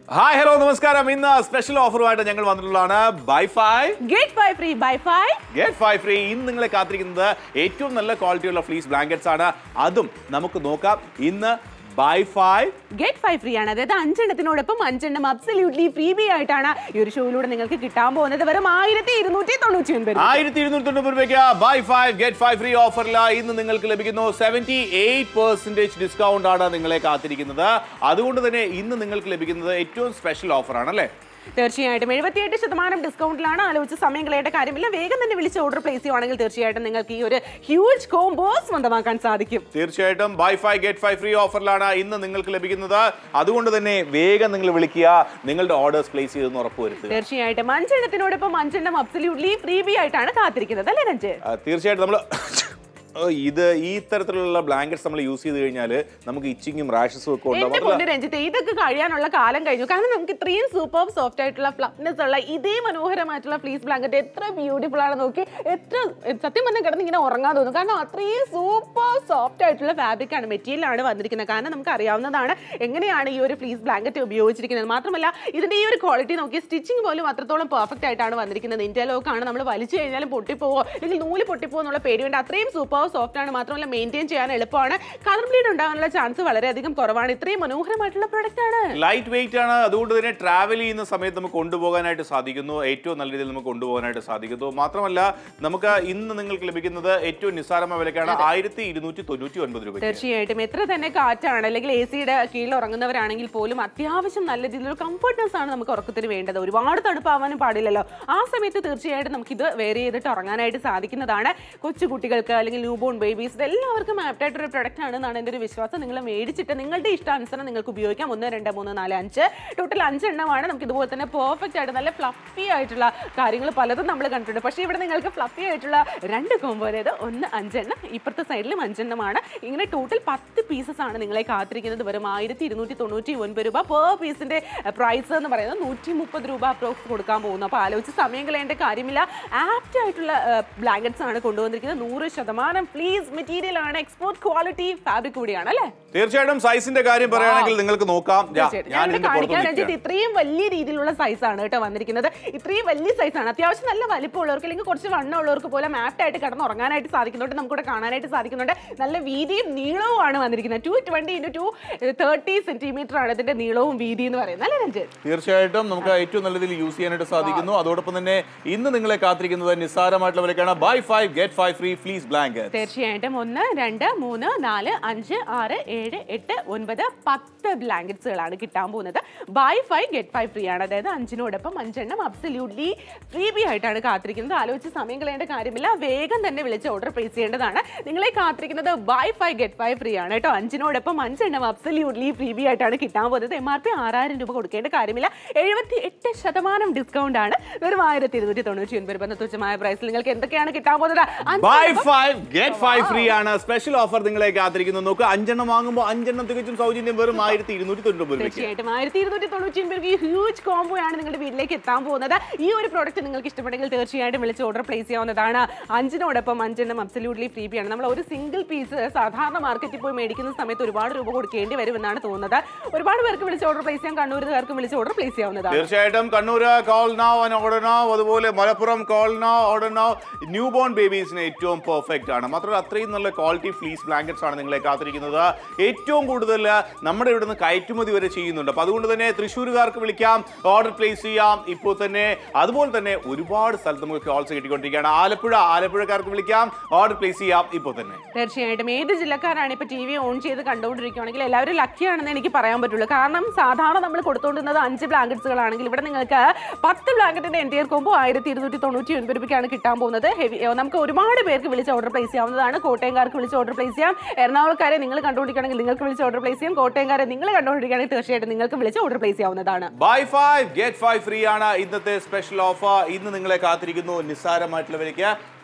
Hi hello നമസ്കാരം ഇന്ന് special ഓഫറുമായിട്ട് ഞങ്ങൾ വന്നിട്ടുള്ളതാണ് buy five get five free buy five get five free ഇന്ന് നിങ്ങളെ കാത്തിരിക്കുന്നത് ഏറ്റവും നല്ല ക്വാളിറ്റിയുള്ള ഫ്ലീസ് ബ്ലാങ്കറ്റ്സ് ആണ് അതും നമുക്ക് നോക്കാം ഇന്ന് buy five get five free ആണ് അതായത് അഞ്ചെണ്ണത്തിനോടൊപ്പം അഞ്ചെണ്ണം അബ്സല്യൂട്ട്ലി ഫ്രീ ബി ആയിട്ടാണ് ഈ ഒരു ഷോയിലൂടെ നിങ്ങൾക്ക് കിട്ടാൻ പോകുന്നത് വെറും ആയിരത്തി ഇരുന്നൂറ്റി തൊണ്ണൂറ്റി ഒൻപത് ആയിരത്തി ഇരുന്നൂറ്റി തൊണ്ണൂറ് രൂപയ്ക്ക് buy five get five free ഓഫറിൽ ഇന്ന് നിങ്ങൾക്ക് ലഭിക്കുന്നു സെവന്റി എയ്റ്റ് പെർസെന്റേജ് ഡിസ്കൗണ്ട് ആണ് നിങ്ങളെ കാത്തിരിക്കുന്നത് അതുകൊണ്ട് തന്നെ ഇന്ന് നിങ്ങൾക്ക് ലഭിക്കുന്നത് ഏറ്റവും സ്പെഷ്യൽ ഓഫറാണ് അല്ലേ തീർച്ചയായിട്ടും എഴുപത്തിയെട്ട് ശതമാനം ഡിസ്കൗണ്ടിലാണ് ആലോചിച്ച് സമയം കളയേണ്ട കാര്യമില്ല വേഗം തന്നെ വിളിച്ച് ഓർഡർ പ്ലേസ് ചെയ്യുവാണെങ്കിൽ തീർച്ചയായിട്ടും നിങ്ങൾക്ക് ഈ ഒരു ഹ്യൂജ് കോംബോ സ്വന്തമാക്കാൻ സാധിക്കും തീർച്ചയായിട്ടും buy five get five free ഓഫറിലാണ് ഇന്ന് നിങ്ങൾക്ക് ലഭിക്കുന്നത് അതുകൊണ്ട് തന്നെ വേഗം നിങ്ങൾ വിളിക്കുക നിങ്ങളുടെ ഓർഡേഴ്സ് പ്ലേസ് ചെയ്തെന്ന് ഉറപ്പുവരുത്തുക തീർച്ചയായിട്ടും അഞ്ചെണ്ണത്തിനോടൊപ്പം അഞ്ചെണ്ണം അബ്സല്യൂട്ട്ലി ഫ്രീ ബി ആയിട്ടാണ് കാത്തിരിക്കുന്നത് അല്ലേ രഞ്ജ് ആ, തീർച്ചയായിട്ടും നമ്മൾ ഇത് ഈ തരത്തിലുള്ള ബ്ലാങ്കറ്റ്സ് നമ്മൾ യൂസ് ചെയ്ത് കഴിഞ്ഞാൽ നമുക്ക് ഇച്ചിങ്ങും റാഷസും ഒക്കെ ഉണ്ടാവും എന്റെ അതല്ല- പൊന്നു രഞ്ജിത്ത് ഇതൊക്കെ കഴിയാനുള്ള കാലം കഴിഞ്ഞു കാരണം നമുക്ക് ഇത്രയും സൂപ്പർ സോഫ്റ്റ് ആയിട്ടുള്ള ഫ്ലഫ്നെസ് ഉള്ള ഇതേ മനോഹരമായിട്ടുള്ള ഫ്ലീസ് ബ്ലാങ്കറ്റ് എത്ര ബ്യൂട്ടിഫുൾ ആണ് നോക്കി എത്ര സത്യം പറഞ്ഞാൽ കിടന്ന് ഇങ്ങനെ ഉറങ്ങാൻ തോന്നും കാരണം അത്രയും സൂപ്പർ സോഫ്റ്റ് ആയിട്ടുള്ള ഫാബ്രിക് ആണ് മെറ്റീരിയൽ ആണ് വന്നിരിക്കുന്നത് കാരണം നമുക്ക് അറിയാവുന്നതാണ് എങ്ങനെയാണ് ഈ ഒരു ഫ്ലീസ് ബ്ലാങ്കറ്റ് ഉപയോഗിച്ചിരിക്കുന്നത് മാത്രമല്ല ഇതിന്റെ ഈ ഒരു ക്വാളിറ്റി നോക്കി സ്റ്റിച്ചിങ് പോലും അത്രത്തോളം പെർഫെക്റ്റ് ആയിട്ടാണ് വന്നിരിക്കുന്നത് ഇന്ത്യയിലൊക്കെ ആണ് നമ്മൾ വലിച്ചു കഴിഞ്ഞാലും പൊട്ടിപ്പോവോ അല്ലെങ്കിൽ നൂല് പൊട്ടിപ്പോവോ എന്നുള്ള പേടി വേണ്ട അത്രയും സൂപ്പർ സോഫ്റ്റ് ആണ് മാത്രമല്ല മെയിൻറ്റെയിൻ ചെയ്യാൻ എളുപ്പമാണ് കളർ ബ്ലീഡ് ഉണ്ടാകാനുള്ള ചാൻസ് വളരെയധികം കുറവാണ് ഇത്രയും മനോഹരമായിട്ടുള്ള പ്രൊഡക്റ്റ് ആണ് ലൈറ്റ് വെയിറ്റ് ആണ് അതുകൊണ്ട് തന്നെ ട്രാവൽ ചെയ്യുന്ന സമയത്ത് നമുക്ക് കൊണ്ടുപോകാനായിട്ട് സാധിക്കുന്നു ഏറ്റവും നല്ല രീതിയിൽ നമുക്ക് കൊണ്ടുപോകാനായിട്ട് സാധിക്കുന്നു മാത്രമല്ല നമുക്ക് ഇന്ന് നിങ്ങൾക്ക് ലഭിക്കുന്നത് ഏറ്റവും നിസ്സാരമായ വിലക്കാണ് ആയിരത്തി ഇരുന്നൂറ്റി തൊണ്ണൂറ്റി ഒൻപത് രൂപ തീർച്ചയായിട്ടും എത്ര തന്നെ കാറ്റാണ് അല്ലെങ്കിൽ എ സിയുടെ കീഴിൽ ഉറങ്ങുന്നവരാണെങ്കിൽ പോലും അത്യാവശ്യം നല്ല രീതിയിലുള്ള കംഫർട്ട്നെസ് ആണ് നമുക്ക് ഉറക്കത്തിന് വേണ്ടത് ഒരുപാട് തണുപ്പാവാനും പാടില്ലല്ലോ ആ സമയത്ത് തീർച്ചയായിട്ടും നമുക്ക് ഇത് വേറെ ചെയ്തിട്ട് ഉറങ്ങാനായിട്ട് സാധിക്കുന്നതാണ് കൊച്ചു കുട്ടികൾക്ക് അല്ലെങ്കിൽ ന്യൂ ബോൺ ബേബീസ് എല്ലാവർക്കും ആപ്റ്റ് ആയിട്ടൊരു പ്രൊഡക്റ്റ് ആണെന്നാണ് എൻ്റെ ഒരു വിശ്വാസം നിങ്ങൾ മേടിച്ചിട്ട് നിങ്ങളുടെ ഇഷ്ടാനുസരണം നിങ്ങൾക്ക് ഉപയോഗിക്കാം ഒന്ന് രണ്ട് മൂന്ന് നാല് അഞ്ച് ടോട്ടൽ അഞ്ചെണ്ണമാണ് നമുക്ക് ഇതുപോലെ തന്നെ പെർഫെക്റ്റ് ആയിട്ട് നല്ല ഫ്ലഫി ആയിട്ടുള്ള കാര്യങ്ങൾ പലതും നമ്മൾ കണ്ടിട്ടുണ്ട് പക്ഷേ ഇവിടെ നിങ്ങൾക്ക് ഫ്ലഫി ആയിട്ടുള്ള രണ്ട് കോമ്പോ അതായത് ഒന്ന് അഞ്ചെണ്ണം ഇപ്പുറത്തെ സൈഡിലും അഞ്ചെണ്ണമാണ് ഇങ്ങനെ ടോട്ടൽ പത്ത് പീസസ് ആണ് നിങ്ങളെ കാത്തിരിക്കുന്നത് വെറും ആയിരത്തി ഇരുന്നൂറ്റി തൊണ്ണൂറ്റി ഒൻപത് രൂപ പെർ പീസിന്റെ പ്രൈസ് എന്ന് പറയുന്നത് നൂറ്റി മുപ്പത് രൂപ അപ്രോക്സ് കൊടുക്കാൻ പോകുന്നു അപ്പോൾ ആലോചിച്ച് സമയം കളയേണ്ട കാര്യമില്ല ആപ്റ്റ് ആയിട്ടുള്ള ബ്ലാങ്കറ്റ്സ് ആണ് കൊണ്ടുവന്നിരിക്കുന്നത് നൂറ് ശതമാനം ഫ്ലീസ് മെറ്റീരിയൽ ആണ് എക്സ്പോർട്ട് ക്വാളിറ്റി ഫാബ്രിക് കൂടിയാണ് അല്ലേ തീർച്ചയായിട്ടും സൈസിന്റെ കാര്യം പറയുകയാണെങ്കിൽ നിങ്ങൾക്ക് നോക്കാം ദാ, തീർച്ചയായിട്ടും. ഞാൻ ഞാനിവിടെ ഇതിന്റെ പുറത്ത് കാണിക്കാൻ വേണ്ടിയിട്ട് നിൽക്കുകയാണ്. ഇത്രയും വലിയ രീതിയിലുള്ള സൈസ് ആണ് കേട്ടോ വന്നിരിക്കുന്നത് ഇത്രയും വലിയ സൈസ് ആണ് അത്യാവശ്യം നല്ല വലിപ്പമുള്ളവർക്ക് അല്ലെങ്കിൽ കുറച്ച് വണ്ണമുള്ളവർക്ക് പോലും ആപ്റ്റ് ആയിട്ട് കിടന്ന് ഉറങ്ങാനായിട്ട് സാധിക്കുന്നുണ്ട് നമുക്കിവിടെ കാണാനായിട്ട് സാധിക്കുന്നുണ്ട് നല്ല വീതിയും നീളവും ആണ് വന്നിരിക്കുന്നത് two twenty into two thirty centimetre ആണ് ഇതിന്റെ നീളവും വീതി എന്ന് പറയുന്നത് അല്ലേ രഞ്ജിത്ത് തീർച്ചയായിട്ടും നമുക്ക് ഏറ്റവും നല്ല രീതിയിൽ യൂസ് ചെയ്യാനായിട്ട് സാധിക്കുന്നു അതോടൊപ്പം തന്നെ ഇന്ന് നിങ്ങളെ കാത്തിരിക്കുന്നത് നിസ്സാരമായിട്ടുള്ള വിലക്കാണ് buy five get five free fleece blanket തീർച്ചയായിട്ടും ഒന്ന് രണ്ട് മൂന്ന് നാല് അഞ്ച് ആറ് ഏഴ് എട്ട് ഒൻപത് പത്ത് ബ്ലാങ്കറ്റ്സുകളാണ് കിട്ടാൻ പോകുന്നത് buy five get five free ആണ് അതായത് അഞ്ചിനോടൊപ്പം അഞ്ചെണ്ണം അബ്സല്യൂട്ട്ലി ഫ്രീ ബി ആയിട്ടാണ് കാത്തിരിക്കുന്നത് ആലോചിച്ച് സമയം കളയേണ്ട കാര്യമില്ല വേഗം തന്നെ വിളിച്ച് ഓർഡർ പ്ലേസ് ചെയ്യേണ്ടതാണ് നിങ്ങളെ കാത്തിരിക്കുന്നത് buy five get five free ആണ് കേട്ടോ അഞ്ചിനോടൊപ്പം അഞ്ചെണ്ണം അബ്സല്യൂട്ട്ലി ഫ്രീ ബി ആയിട്ടാണ് കിട്ടാൻ പോകുന്നത് എം ആർ പി ആറായിരം രൂപ കൊടുക്കേണ്ട കാര്യമില്ല എഴുപത്തി എട്ട് ശതമാനം ഡിസ്കൗണ്ട് ആണ് വെറും ആയിരത്തി ഇരുന്നൂറ്റി തൊണ്ണൂറ്റി ഒൻപത് രൂപ എന്ന തുച്ഛമായ പ്രൈസിൽ നിങ്ങൾക്ക് എന്തൊക്കെയാണ് കിട്ടാൻ പോകുന്നത് അഞ്ച് buy five get five free ആണ് സ്പെഷ്യൽ ഓഫർ നിങ്ങളെ കാത്തിരിക്കുന്നു നോക്ക് അഞ്ചെണ്ണം വാങ്ങുമ്പോൾ അഞ്ചെണ്ണം തികച്ചും സൗജന്യം വെറും ആയിരത്തി ഇരുന്നൂറ്റി തൊണ്ണൂറ്റി രൂപയ്ക്ക് തീർച്ചയായിട്ടും ആയിരത്തി ഇരുന്നൂറ്റി തൊണ്ണൂറ്റി ഒൻപത് ഈ ഹ്യൂജ് കോംബോ ആണ് നിങ്ങളുടെ വീട്ടിലേക്ക് എത്താൻ പോകുന്നത് ഈ ഒരു പ്രോഡക്റ്റ് നിങ്ങൾക്ക് ഇഷ്ടപ്പെട്ടെങ്കിൽ തീർച്ചയായിട്ടും വിളിച്ച് ഓർഡർ പ്ലേസ് ചെയ്യാവുന്നതാണ് അഞ്ചിനോടൊപ്പം അഞ്ചെണ്ണം അബ്സല്യൂട്ട്ലി ഫ്രീ ആണ് നമ്മൾ ഒരു സിംഗിൾ പീസ് സാധാരണ മാർക്കറ്റിൽ പോയി മേടിക്കുന്ന സമയത്ത് ഒരുപാട് രൂപ കൊടുക്കേണ്ടി വരുമെന്നാണ് തോന്നുന്നത് ഒരുപാട് പേർക്ക് വിളിച്ച് ഓർഡർ പ്ലേസ് ചെയ്യാം കണ്ണൂരുകാർക്ക് വിളിച്ച് ഓർഡർ പ്ലേസ് ചെയ്യാവുന്നതാണ് തീർച്ചയായിട്ടും Kannur call now order now അതുപോലെ Malappuram call now order now new born ബേബീസിന് ഏറ്റവും പെർഫെക്റ്റ് ആണ് മാത്രമല്ല അത്രയും നല്ല ക്വാളിറ്റി ഫ്ലീസ് ബ്ലാങ്കറ്റ്സ് ആണ് നിങ്ങളെ കാത്തിരിക്കുന്നത് ഏറ്റവും കൂടുതൽ നമ്മുടെ ഇവിടുന്ന് കയറ്റുമതി വരെ ചെയ്യുന്നുണ്ട് അപ്പൊ അതുകൊണ്ട് തന്നെ തൃശ്ശൂരുകാർക്ക് വിളിക്കാം ഓർഡർ പ്ലേസ് ചെയ്യാം ഇപ്പോൾ തന്നെ അതുപോലെ തന്നെ ഒരുപാട് സ്ഥലത്ത് നമുക്ക് കോൾസ് കിട്ടിക്കൊണ്ടിരിക്കുകയാണ് ആലപ്പുഴ ആലപ്പുഴക്കാർക്ക് വിളിക്കാം ഓർഡർ പ്ലേസ് ചെയ്യാം ഇപ്പോൾ തന്നെ തീർച്ചയായിട്ടും ഏത് ജില്ലക്കാരാണ് ഇപ്പൊ ടി വി ഓൺ ചെയ്ത് കണ്ടുകൊണ്ടിരിക്കുകയാണെങ്കിൽ എല്ലാവരും ലക്കി ആണെന്ന് എനിക്ക് പറയാൻ പറ്റുള്ളൂ കാരണം സാധാരണ നമ്മൾ കൊടുത്തുകൊണ്ടിരുന്നത് അഞ്ച് ബ്ലാങ്കറ്റ്സുകളാണെങ്കിൽ ഇവിടെ നിങ്ങൾക്ക് പത്ത് ബ്ലാങ്കറ്റിന്റെ എൻറ്റിയർ കോമ്പോ ആയിരത്തി ഇരുന്നൂറ്റി തൊണ്ണൂറ്റി ഒൻപത് രൂപയ്ക്കാണ് കിട്ടാൻ പോകുന്നത് ഹെവി നമുക്ക് ഒരുപാട് പേർക്ക് വിളിച്ച് ഓർഡർ പ്ലേസ് ചെയ്യാവുന്നതാണ് കോട്ടയംകാർക്ക് വിളിച്ച് ഓർഡർ പ്ലേസ് ചെയ്യാം എറണാകുളക്കാരെ നിങ്ങൾ കണ്ടുകൊണ്ടിരിക്കുകയാണെങ്കിൽ നിങ്ങൾക്ക് വിളിച്ച് ഓർഡർ പ്ലേസ് ചെയ്യാം കോട്ടയംകാരെ നിങ്ങൾ കണ്ടുകൊണ്ടിരിക്കുകയാണെങ്കിൽ തീർച്ചയായിട്ടും നിങ്ങൾക്ക് വിളിച്ച് ഓർഡർ പ്ലേസ് ചെയ്യാവുന്നതാണ് buy five get five free ആണ് ഇന്നത്തെ സ്പെഷ്യൽ ഓഫർ ഇന്ന് നിങ്ങളെ കാത്തിരിക്കുന്നു നിസ്സാരമായിട്ടുള്ള വിലയ്ക്ക്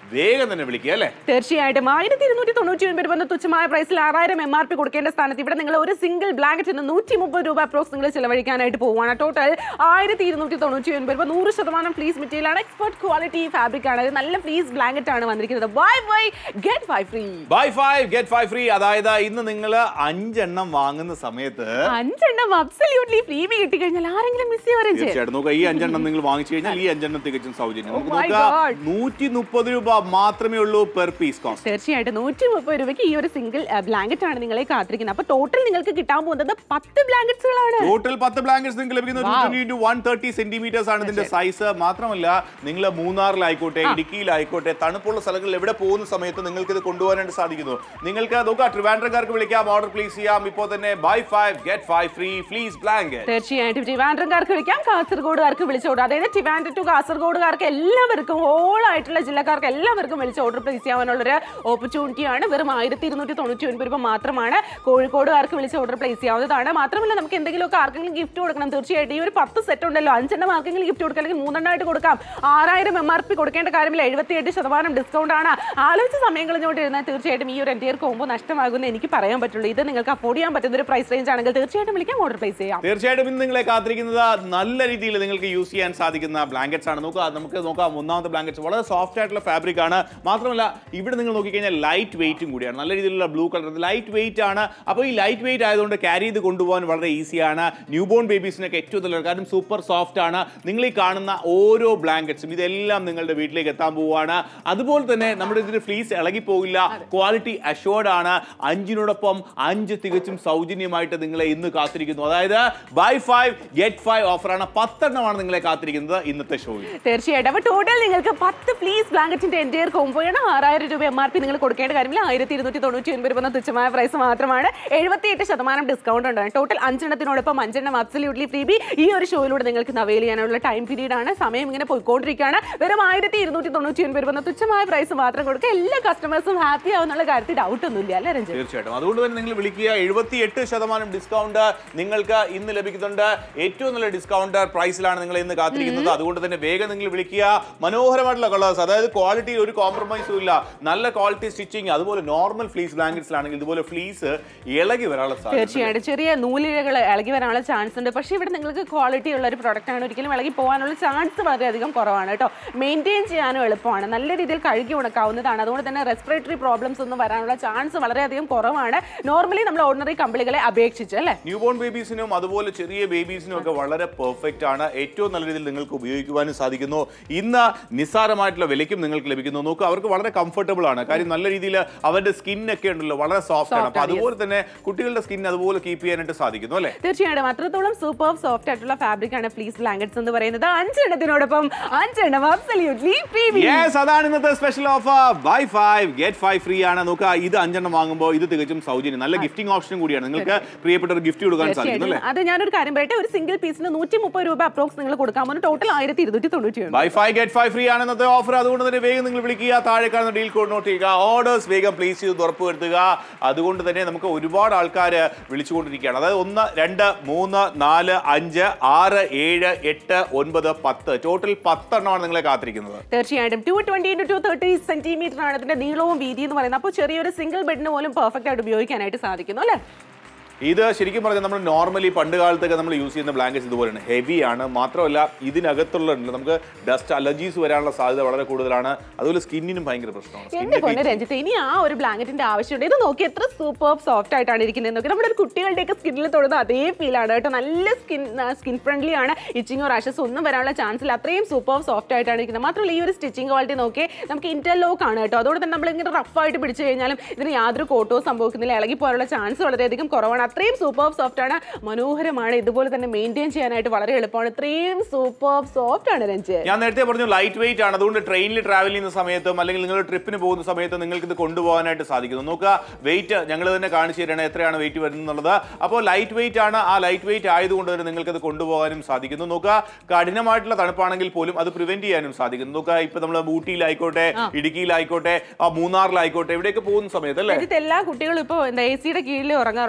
വേഗം തന്നെ വിളിക്കുക അല്ലേ തീർച്ചയായിട്ടും ആയിരത്തി ഇരുന്നൂറ്റി തൊണ്ണൂറ്റി ഒൻപത് രൂപ എന്ന തുച്ഛമായ പ്രൈസിൽ ആറായിരം എം ആർ പി കൊടുക്കേണ്ട സ്ഥാനത്ത് ഇവിടെ നിങ്ങൾ ഒരു സിംഗിൾ ബ്ലാങ്കറ്റിന് നൂറ്റി മുപ്പത് രൂപ അപ്രോക്സ് നിങ്ങൾ ചിലവഴിക്കാനായിട്ട് പോവുകയാണ് ടോട്ടൽ ആയിരത്തി ഇരുന്നൂറ്റി തൊണ്ണൂറ്റി ഒൻപത് രൂപ നൂറ് ശതമാനം ഫ്ലീസ് മെറ്റീരിയൽ ആണ് എക്സ്പെർട്ട് ക്വാളിറ്റി ഫാബ്രിക് ആണ് ഇത് നല്ല ഫ്ലീസ് ബ്ലാങ്കറ്റ് ആണ് വന്നിരിക്കുന്നത് buy buy get five free buy five get five free അതായത് ഇന്ന് നിങ്ങൾ അഞ്ചെണ്ണം വാങ്ങുന്ന സമയത്ത് അഞ്ചെണ്ണം അബ്സല്യൂട്ട്ലി ഫ്രീ കിട്ടിക്കഴിഞ്ഞാൽ ആരെങ്കിലും മിസ് ചെയ്യുവരും തീർച്ചയായിട്ടും നോക്കുക ഈ അഞ്ചെണ്ണം നിങ്ങൾ വാങ്ങിച്ചു കഴിഞ്ഞാൽ ഈ അഞ്ചെണ്ണം തികച്ചും സൗജന്യം നമുക്ക് Oh my നോക്കാം God. നൂറ്റി മുപ്പത് രൂപ മാത്രമേ ഉള്ളൂ പെർ പീസ് കോസ്റ്റ് തീർച്ചയായിട്ടും നൂറ്റി മുപ്പത് രൂപയ്ക്ക് ഈ ഒരു സിംഗിൾ ബ്ലാങ്കറ്റ് ആണ് നിങ്ങളെ കാത്തിരിക്കുന്നത് അപ്പൊ ടോട്ടൽ നിങ്ങൾക്ക് കിട്ടാൻ പോകുന്നത് പത്ത് ബ്ലാങ്കറ്റ്സുകളാണ് ടോട്ടൽ പത്ത് ബ്ലാങ്കറ്റ്സ് നിങ്ങൾക്ക് ലഭിക്കുന്നത് വൺ തേർട്ടി സെന്റിമീറ്റേഴ്സ് ആണ് ഇതിന്റെ സൈസ് മാത്രമല്ല നിങ്ങൾ മൂന്നാറിലായിക്കോട്ടെ ഇടുക്കിയിലായിക്കോട്ടെ തണുപ്പുള്ള സ്ഥലങ്ങളിൽ എവിടെ പോകുന്ന സമയത്ത് നിങ്ങൾക്ക് ഇത് കൊണ്ടുപോകാനായിട്ട് സാധിക്കുന്നു നിങ്ങൾക്ക് നോക്കാം ട്രിവാൻഡ്രക്കാർക്ക് വിളിക്കാം ഓർഡർ പ്ലേസ് ചെയ്യാം ഇപ്പോൾ തന്നെ buy five get five free fleece blanket തീർച്ചയായിട്ടും ട്രിവാൻഡ്രംകാർക്ക് വിളിക്കാം കാസർഗോഡുകാർക്ക് വിളിച്ച് ഓർഡർ അതായത് ട്രിവാൻഡ്രം ടു കാസർഗോഡുകാർക്ക് എല്ലാവർക്കും ഹോൾ ആയിട്ടുള്ള ജില്ലക്കാർക്ക് എല്ലാവർക്കും വിളിച്ച് ഓർഡർ പ്ലേസ് ചെയ്യാനുള്ള ഓപ്പർച്യൂണിറ്റി ആണ് വെറും ആയിരത്തി ഇരുന്നൂറ്റി തൊണ്ണൂറ്റി ഒൻപത് രൂപ മാത്രമാണ് കോഴിക്കോടുകാർക്ക് വിളിച്ച് ഓർഡർ പ്ലേസ് ചെയ്യാവുന്നതാണ് മാത്രമല്ല നമുക്ക് എന്തെങ്കിലുമൊക്കെ ആർക്കെങ്കിലും ഗിഫ്റ്റ് കൊടുക്കണം തീർച്ചയായിട്ടും ഈ ഒരു പത്ത് സെറ്റ് ഉണ്ടല്ലോ അഞ്ചെണ്ണം ആർക്കെങ്കിലും ഗിഫ്റ്റ് കൊടുക്കാം അല്ലെങ്കിൽ മൂന്നെണ്ണമായിട്ട് കൊടുക്കാം ആറായിരം എം ആർ പി കൊടുക്കേണ്ട കാര്യമില്ല എഴുപത്തിയെട്ട് ശതമാനം ഡിസ്കൗണ്ട് ആണ് ആലോചിച്ച് സമയം കളഞ്ഞുകൊണ്ടിരുന്നാൽ തീർച്ചയായിട്ടും ഈ ഒരു എൻ്റെ കോമ്പോ നഷ്ടമാകുമെന്ന് എനിക്ക് പറയാൻ പറ്റുള്ളൂ ഇത് നിങ്ങൾക്ക് അഫോർഡ് ചെയ്യാൻ പറ്റുന്ന ഒരു പ്രൈസ് റേഞ്ച് ആണെങ്കിൽ തീർച്ചയായിട്ടും വിളിക്കാം ഓർഡർ പ്ലേസ് ചെയ്യാം തീർച്ചയായിട്ടും ഇന്ന് നിങ്ങളെ കാത്തിരിക്കുന്നത് നല്ല രീതിയിൽ നിങ്ങൾക്ക് യൂസ് ചെയ്യാൻ സാധിക്കുന്ന ബ്ലാങ്കറ്റ്സ് ആണ് നോക്കുക നമുക്ക് നോക്കാം ഒന്നാമത്തെ ബ്ലാങ്കറ്റ്സ് വളരെ സോഫ്റ്റ് ആയിട്ടുള്ള ഫാബ്രിക് ആണ് മാത്രമല്ല ഇവിടെ നിങ്ങൾ നോക്കിക്കഴിഞ്ഞാൽ ലൈറ്റ് വെയിറ്റും കൂടിയാണ് നല്ല രീതിയിലുള്ള ബ്ലൂ കളർ ലൈറ്റ് വെയിറ്റ് ആണ് അപ്പോൾ ഈ ലൈറ്റ് വെയിറ്റ് ആയതുകൊണ്ട് ക്യാരി ചെയ്ത് കൊണ്ടുപോകാൻ വളരെ ഈസിയാണ് ന്യൂ ബോൺ ബേബീസിനൊക്കെ ഏറ്റവും നല്ല കാരണം സൂപ്പർ സോഫ്റ്റ് ആണ് നിങ്ങൾ ഈ കാണുന്ന ഓരോ ബ്ലാങ്കറ്റ്സും ഇതെല്ലാം നിങ്ങളുടെ വീട്ടിലേക്ക് എത്താൻ പോവുകയാണ് അതുപോലെ തന്നെ നമ്മുടെ ഇതിന് ഫ്ലീസ് ഇളകിപ്പോകില്ല ക്വാളിറ്റി അഷ്യോർഡ് ആണ് അഞ്ചിനോടൊപ്പം അഞ്ച് തികച്ചും സൗജന്യമായിട്ട് നിങ്ങളെ ഇന്ന് കാത്തിരിക്കുന്നു അതായത് ബൈ ഫൈവ് ഗെറ്റ് ഫൈവ് ഓഫറാണ് പത്തെണ്ണമാണ് നിങ്ങളെ കാത്തിരിക്കുന്നത് ഇന്നത്തെ ഷോയിൽ തീർച്ചയായിട്ടും അപ്പൊ ടോട്ടൽ നിങ്ങൾക്ക് പത്ത് പ്ലീസ് ബ്ലാങ്കറ്റിന്റെ എൻ്റെ കോമ്പോയാണ് ആറായിരം രൂപ എം ആർ പി നിങ്ങൾ കൊടുക്കേണ്ട കാര്യമില്ല ആയിരത്തി ഇരുന്നൂറ്റി തൊണ്ണൂറ്റി ഒൻപത് രൂപ എന്ന തുച്ഛമായ പ്രൈസ് മാത്രമാണ് എഴുപത്തിയെട്ട് ശതമാനം ഡിസ്കൗണ്ട് ഉണ്ട് ടോട്ടൽ അഞ്ചെണ്ണത്തിനോടൊപ്പം അഞ്ചെണ്ണം അബ്സല്യൂട്ട്ലി ഫ്രീ ബി ഈ ഒരു ഷോയിലൂടെ നിങ്ങൾക്ക് അവൈൽ ചെയ്യാനുള്ള ടൈം പീരീഡ് ആണ് സമയം ഇങ്ങനെ പോയിക്കൊണ്ടിരിക്കുകയാണ് വെറും ആയിരത്തി ഇരുന്നൂറ്റി തൊണ്ണൂറ്റി ഒൻപത് രൂപ എന്ന തുച്ഛമായ പ്രൈസ് മാത്രം കൊടുക്കുക എല്ലാ കസ്റ്റമേഴ്സും ഹാപ്പി ആവുന്നുള്ള കാര്യത്തിൽ ഡൗട്ട് ഒന്നുമില്ല അല്ലേ രഞ്ജൻ തീർച്ചയായിട്ടും അതുകൊണ്ട് തന്നെ നിങ്ങൾ വിളിക്കുക എഴുപത്തി എട്ട് ശതമാനം ഡിസ്കൗണ്ട് നിങ്ങൾക്ക് ഇന്ന് ലഭിക്കുന്നുണ്ട് ഏറ്റവും നല്ല ഡിസ്കൗണ്ട് പ്രൈസിലാണ് നിങ്ങൾ ഇന്ന് കാത്തിരിക്കുന്നത് അതുകൊണ്ട് തന്നെ വേഗം നിങ്ങൾ വിളിക്കുക മനോഹരമായിട്ടുള്ള കളേഴ്സ് അതായത് ക്വാളിറ്റിയിൽ ഒരു കോംപ്രമൈസും ഇല്ല നല്ല ക്വാളിറ്റി സ്റ്റിച്ചിങ് അതുപോലെ നോർമൽ ഫ്ലീസ് ബ്ലാങ്കറ്റ്സിലാണെങ്കിൽ ഇതുപോലെ ഫ്ലീസ് ഇളകി വരാനുള്ള സാധ്യത തീർച്ചയായിട്ടും ചെറിയ നൂലിഴകൾ ഇളകി വരാനുള്ള ചാൻസ് ഉണ്ട് പക്ഷേ ഇവിടെ നിങ്ങൾക്ക് ക്വാളിറ്റി ഉള്ള ഒരു പ്രൊഡക്റ്റ് ആണ് ഒരിക്കലും ഇളകി പോകാനുള്ള ചാൻസ് വളരെയധികം കുറവാണ് കേട്ടോ മെയിൻറ്റെയിൻ ചെയ്യാനും എളുപ്പമാണ് നല്ല രീതിയിൽ കഴുകി ഉണക്കാവുന്നതാണ് അതുകൊണ്ട് തന്നെ റെസ്പിറേറ്ററി പ്രോബ്ലംസ് ഒന്നും വരാനുള്ള ചാൻസ് വളരെയധികം കുറവാണ് നോർമലി നമ്മൾ ഓർഡിനറി കമ്പിളികളെ അപേക്ഷിച്ച് അല്ലേ ന്യൂ ബോൺ ബേബീസിനും അതുപോലെ ചെറിയ ബേബീസിനും ഒക്കെ വളരെ പെർഫെക്റ്റ് ആണ് ഏറ്റവും നല്ല രീതിയിൽ നിങ്ങൾക്ക് ഉപയോഗിക്കുവാനും സാധിക്കുന്നു ഇന്ന് നിസ്സാരമായിട്ടുള്ള വിലയ്ക്കും നിങ്ങൾക്ക് ലഭിക്കുന്നു നോക്കുക അവർക്ക് വളരെ കംഫർട്ടബിൾ ആണ് കാര്യം നല്ല രീതിയിൽ അവരുടെ സ്കിൻ ഒക്കെ ഉണ്ടല്ലോ വളരെ സോഫ്റ്റ് ആണ് അപ്പൊ അതുപോലെ തന്നെ കുട്ടികളുടെ സ്കിൻ അതുപോലെ കീപ്പ് ചെയ്യാനായിട്ട് സാധിക്കുന്നു അല്ലേ തീർച്ചയായിട്ടും അത്രത്തോളം സൂപ്പർ സോഫ്റ്റ് ആയിട്ടുള്ള ഫാബ്രിക് ആണ് പ്ലീസ് ബ്ലാങ്കറ്റ്സ് എന്ന് പറയുന്നത് അഞ്ചെണ്ണത്തിനോടൊപ്പം അഞ്ചെണ്ണം അബ്സല്യൂട്ട്ലി ഫ്രീ യെസ് അതാണ് ഇന്നത്തെ special offer buy five get five free ആണ് നോക്കുക ഇത് അഞ്ചെണ്ണം വാങ്ങുമ്പോൾ ഇത് തികച്ചും സൗജന്യം നല്ല ഗിഫ്റ്റിംഗ് ഓപ്ഷൻ കൂടിയാണ് നിങ്ങൾക്ക് പ്രിയപ്പെട്ട ഒരു ഗിഫ്റ്റ് കൊടുക്കാൻ സാധിക്കുന്നു അല്ലേ തീർച്ചയായിട്ടും അത് ഞാനൊരു കാര്യം പറയട്ടെ ഒരു സിംഗിൾ പീസിന് നൂറ്റി മുപ്പത് രൂപ അപ്രോക്സ് നിങ്ങൾ കൊടുക്കാൻ പോകുന്നു ടോട്ടൽ ആയിരത്തി ഇരുന്നൂറ്റി തൊണ്ണൂറ്റി ഒന്ന് buy five get five free ആണ് ഇന്നത്തെ ഓഫർ അതുകൊണ്ട് തന്നെ വേഗം നിങ്ങൾ വിളിക്കുക താഴെ കാണുന്ന ഡീൽ കോഡ് നോട്ട് ചെയ്യുക ഓർഡേഴ്സ് വേഗം പ്ലേസ് ചെയ്ത് ഉറപ്പ് വരുത്തുക അതുകൊണ്ട് തന്നെ നമുക്ക് ഒരുപാട് ആൾക്കാർ വിളിച്ചുകൊണ്ടിരിക്കുകയാണ് അതായത് ഒന്ന് രണ്ട് മൂന്ന് നാല് അഞ്ച് ആറ് ഏഴ് എട്ട് ഒൻപത് പത്ത് ടോട്ടൽ പത്തെണ്ണമാണ് നിങ്ങളെ കാത്തിരിക്കുന്നത് തീർച്ചയായിട്ടും two twenty two two thirty centimetre ആണ് ഇതിന്റെ നീളവും വീതി എന്ന് പറയുന്നത് അപ്പോൾ ചെറിയൊരു സിംഗിൾ ബെഡിന് പോലും പെർഫെക്റ്റ് ആയിട്ട് ഉപയോഗിക്കാനായിട്ട് സാധിക്കുന്നു അല്ലേ ഇത് ശരിക്കും പറഞ്ഞാൽ നമ്മൾ നോർമലി പണ്ട് കാലത്തൊക്കെ നമ്മൾ യൂസ് ചെയ്യുന്ന ബ്ലാങ്കറ്റ്സ് ഇതുപോലെയാണ് ഹെവി ആണ് മാത്രമല്ല ഇതിനകത്തുള്ള നമുക്ക് ഡസ്റ്റ് അലർജീസ് വരാനുള്ള സാധ്യത വളരെ കൂടുതലാണ് അതുപോലെ സ്കിന്നിനും ഭയങ്കര പ്രശ്നമാണ് എന്റെ സ്കിന്നിന് പൊന്നെ രഞ്ജിത്ത് ഇനി ആ ഒരു ബ്ലാങ്കറ്റിന്റെ ആവശ്യമുണ്ട് ഇത് നോക്കി എത്ര സൂപ്പർ സോഫ്റ്റ് ആയിട്ടാണ് ഇരിക്കുന്നത് നോക്കി നമ്മുടെ ഒരു കുട്ടികളുടെയൊക്കെ സ്കിന്നിൽ തൊടുന്ന അതേ ഫീൽ ആണ് കേട്ടോ നല്ല സ്കിൻ സ്കിൻ ഫ്രണ്ട്ലി ആണ് ഇച്ചിങ്ങോ റാഷസ് ഒന്നും വരാനുള്ള ചാൻസ് ഇല്ല അത്രയും സൂപ്പർ സോഫ്റ്റ് ആയിട്ടാണ് ഇരിക്കുന്നത് മാത്രമല്ല ഈ ഒരു സ്റ്റിച്ചിങ് ക്വാളിറ്റി നോക്കി നമുക്ക് ഇന്റർലോക്ക് ആണ് കേട്ടോ അതുകൊണ്ട് തന്നെ നമ്മൾ ഇങ്ങനെ റഫ് ആയിട്ട് പിടിച്ചു കഴിഞ്ഞാലും ഇതിന് യാതൊരു കോട്ടോ സംഭവിക്കുന്നില്ല ഇളകി പോകാനുള്ള ചാൻസ് വളരെയധികം കുറവാണ് അത്രയും സൂപ്പർ സോഫ്റ്റ് ആണ് മനോഹരമാണ് ഇതുപോലെ തന്നെ മെയിൻറ്റെയിൻ ചെയ്യാനായിട്ട് വളരെ എളുപ്പമാണ് ഇത്രയും സൂപ്പർ സോഫ്റ്റ് ആണ് രഞ്ജ് ഞാൻ നേരത്തെ പറഞ്ഞു ലൈറ്റ് വെയിറ്റ് ആണ് അതുകൊണ്ട് ട്രെയിനിൽ ട്രാവൽ ചെയ്യുന്ന സമയത്തും അല്ലെങ്കിൽ നിങ്ങൾ ട്രിപ്പിന് പോകുന്ന സമയത്തും നിങ്ങൾക്ക് ഇത് കൊണ്ടുപോകാനായിട്ട് സാധിക്കുന്നു നോക്കുക വെയിറ്റ് ഞങ്ങൾ തന്നെ കാണിച്ചു തരണം എത്രയാണ് വെയിറ്റ് വരുന്നത് എന്നുള്ളത് അപ്പോൾ ലൈറ്റ് വെയിറ്റ് ആണ് ആ ലൈറ്റ് വെയിറ്റ് ആയതുകൊണ്ട് തന്നെ നിങ്ങൾക്ക് ഇത് കൊണ്ടുപോകാനും സാധിക്കുന്നു നോക്കുക കഠിനമായിട്ടുള്ള തണുപ്പാണെങ്കിൽ പോലും അത് പ്രിവെന്റ് ചെയ്യാനും സാധിക്കുന്നു നോക്കുക ഇപ്പൊ നമ്മൾ ഊട്ടിയിലായിക്കോട്ടെ ഇടുക്കിയിലായിക്കോട്ടെ ആ മൂന്നാറിലായിക്കോട്ടെ ഇവിടെയൊക്കെ പോകുന്ന സമയത്ത് അല്ലേ രാജ്യത്തെ എല്ലാ കുട്ടികളും ഇപ്പോൾ എന്താ എ സിയുടെ കീഴിൽ ഉറങ്ങാറുള്ളൂ പക്ഷെ അതേ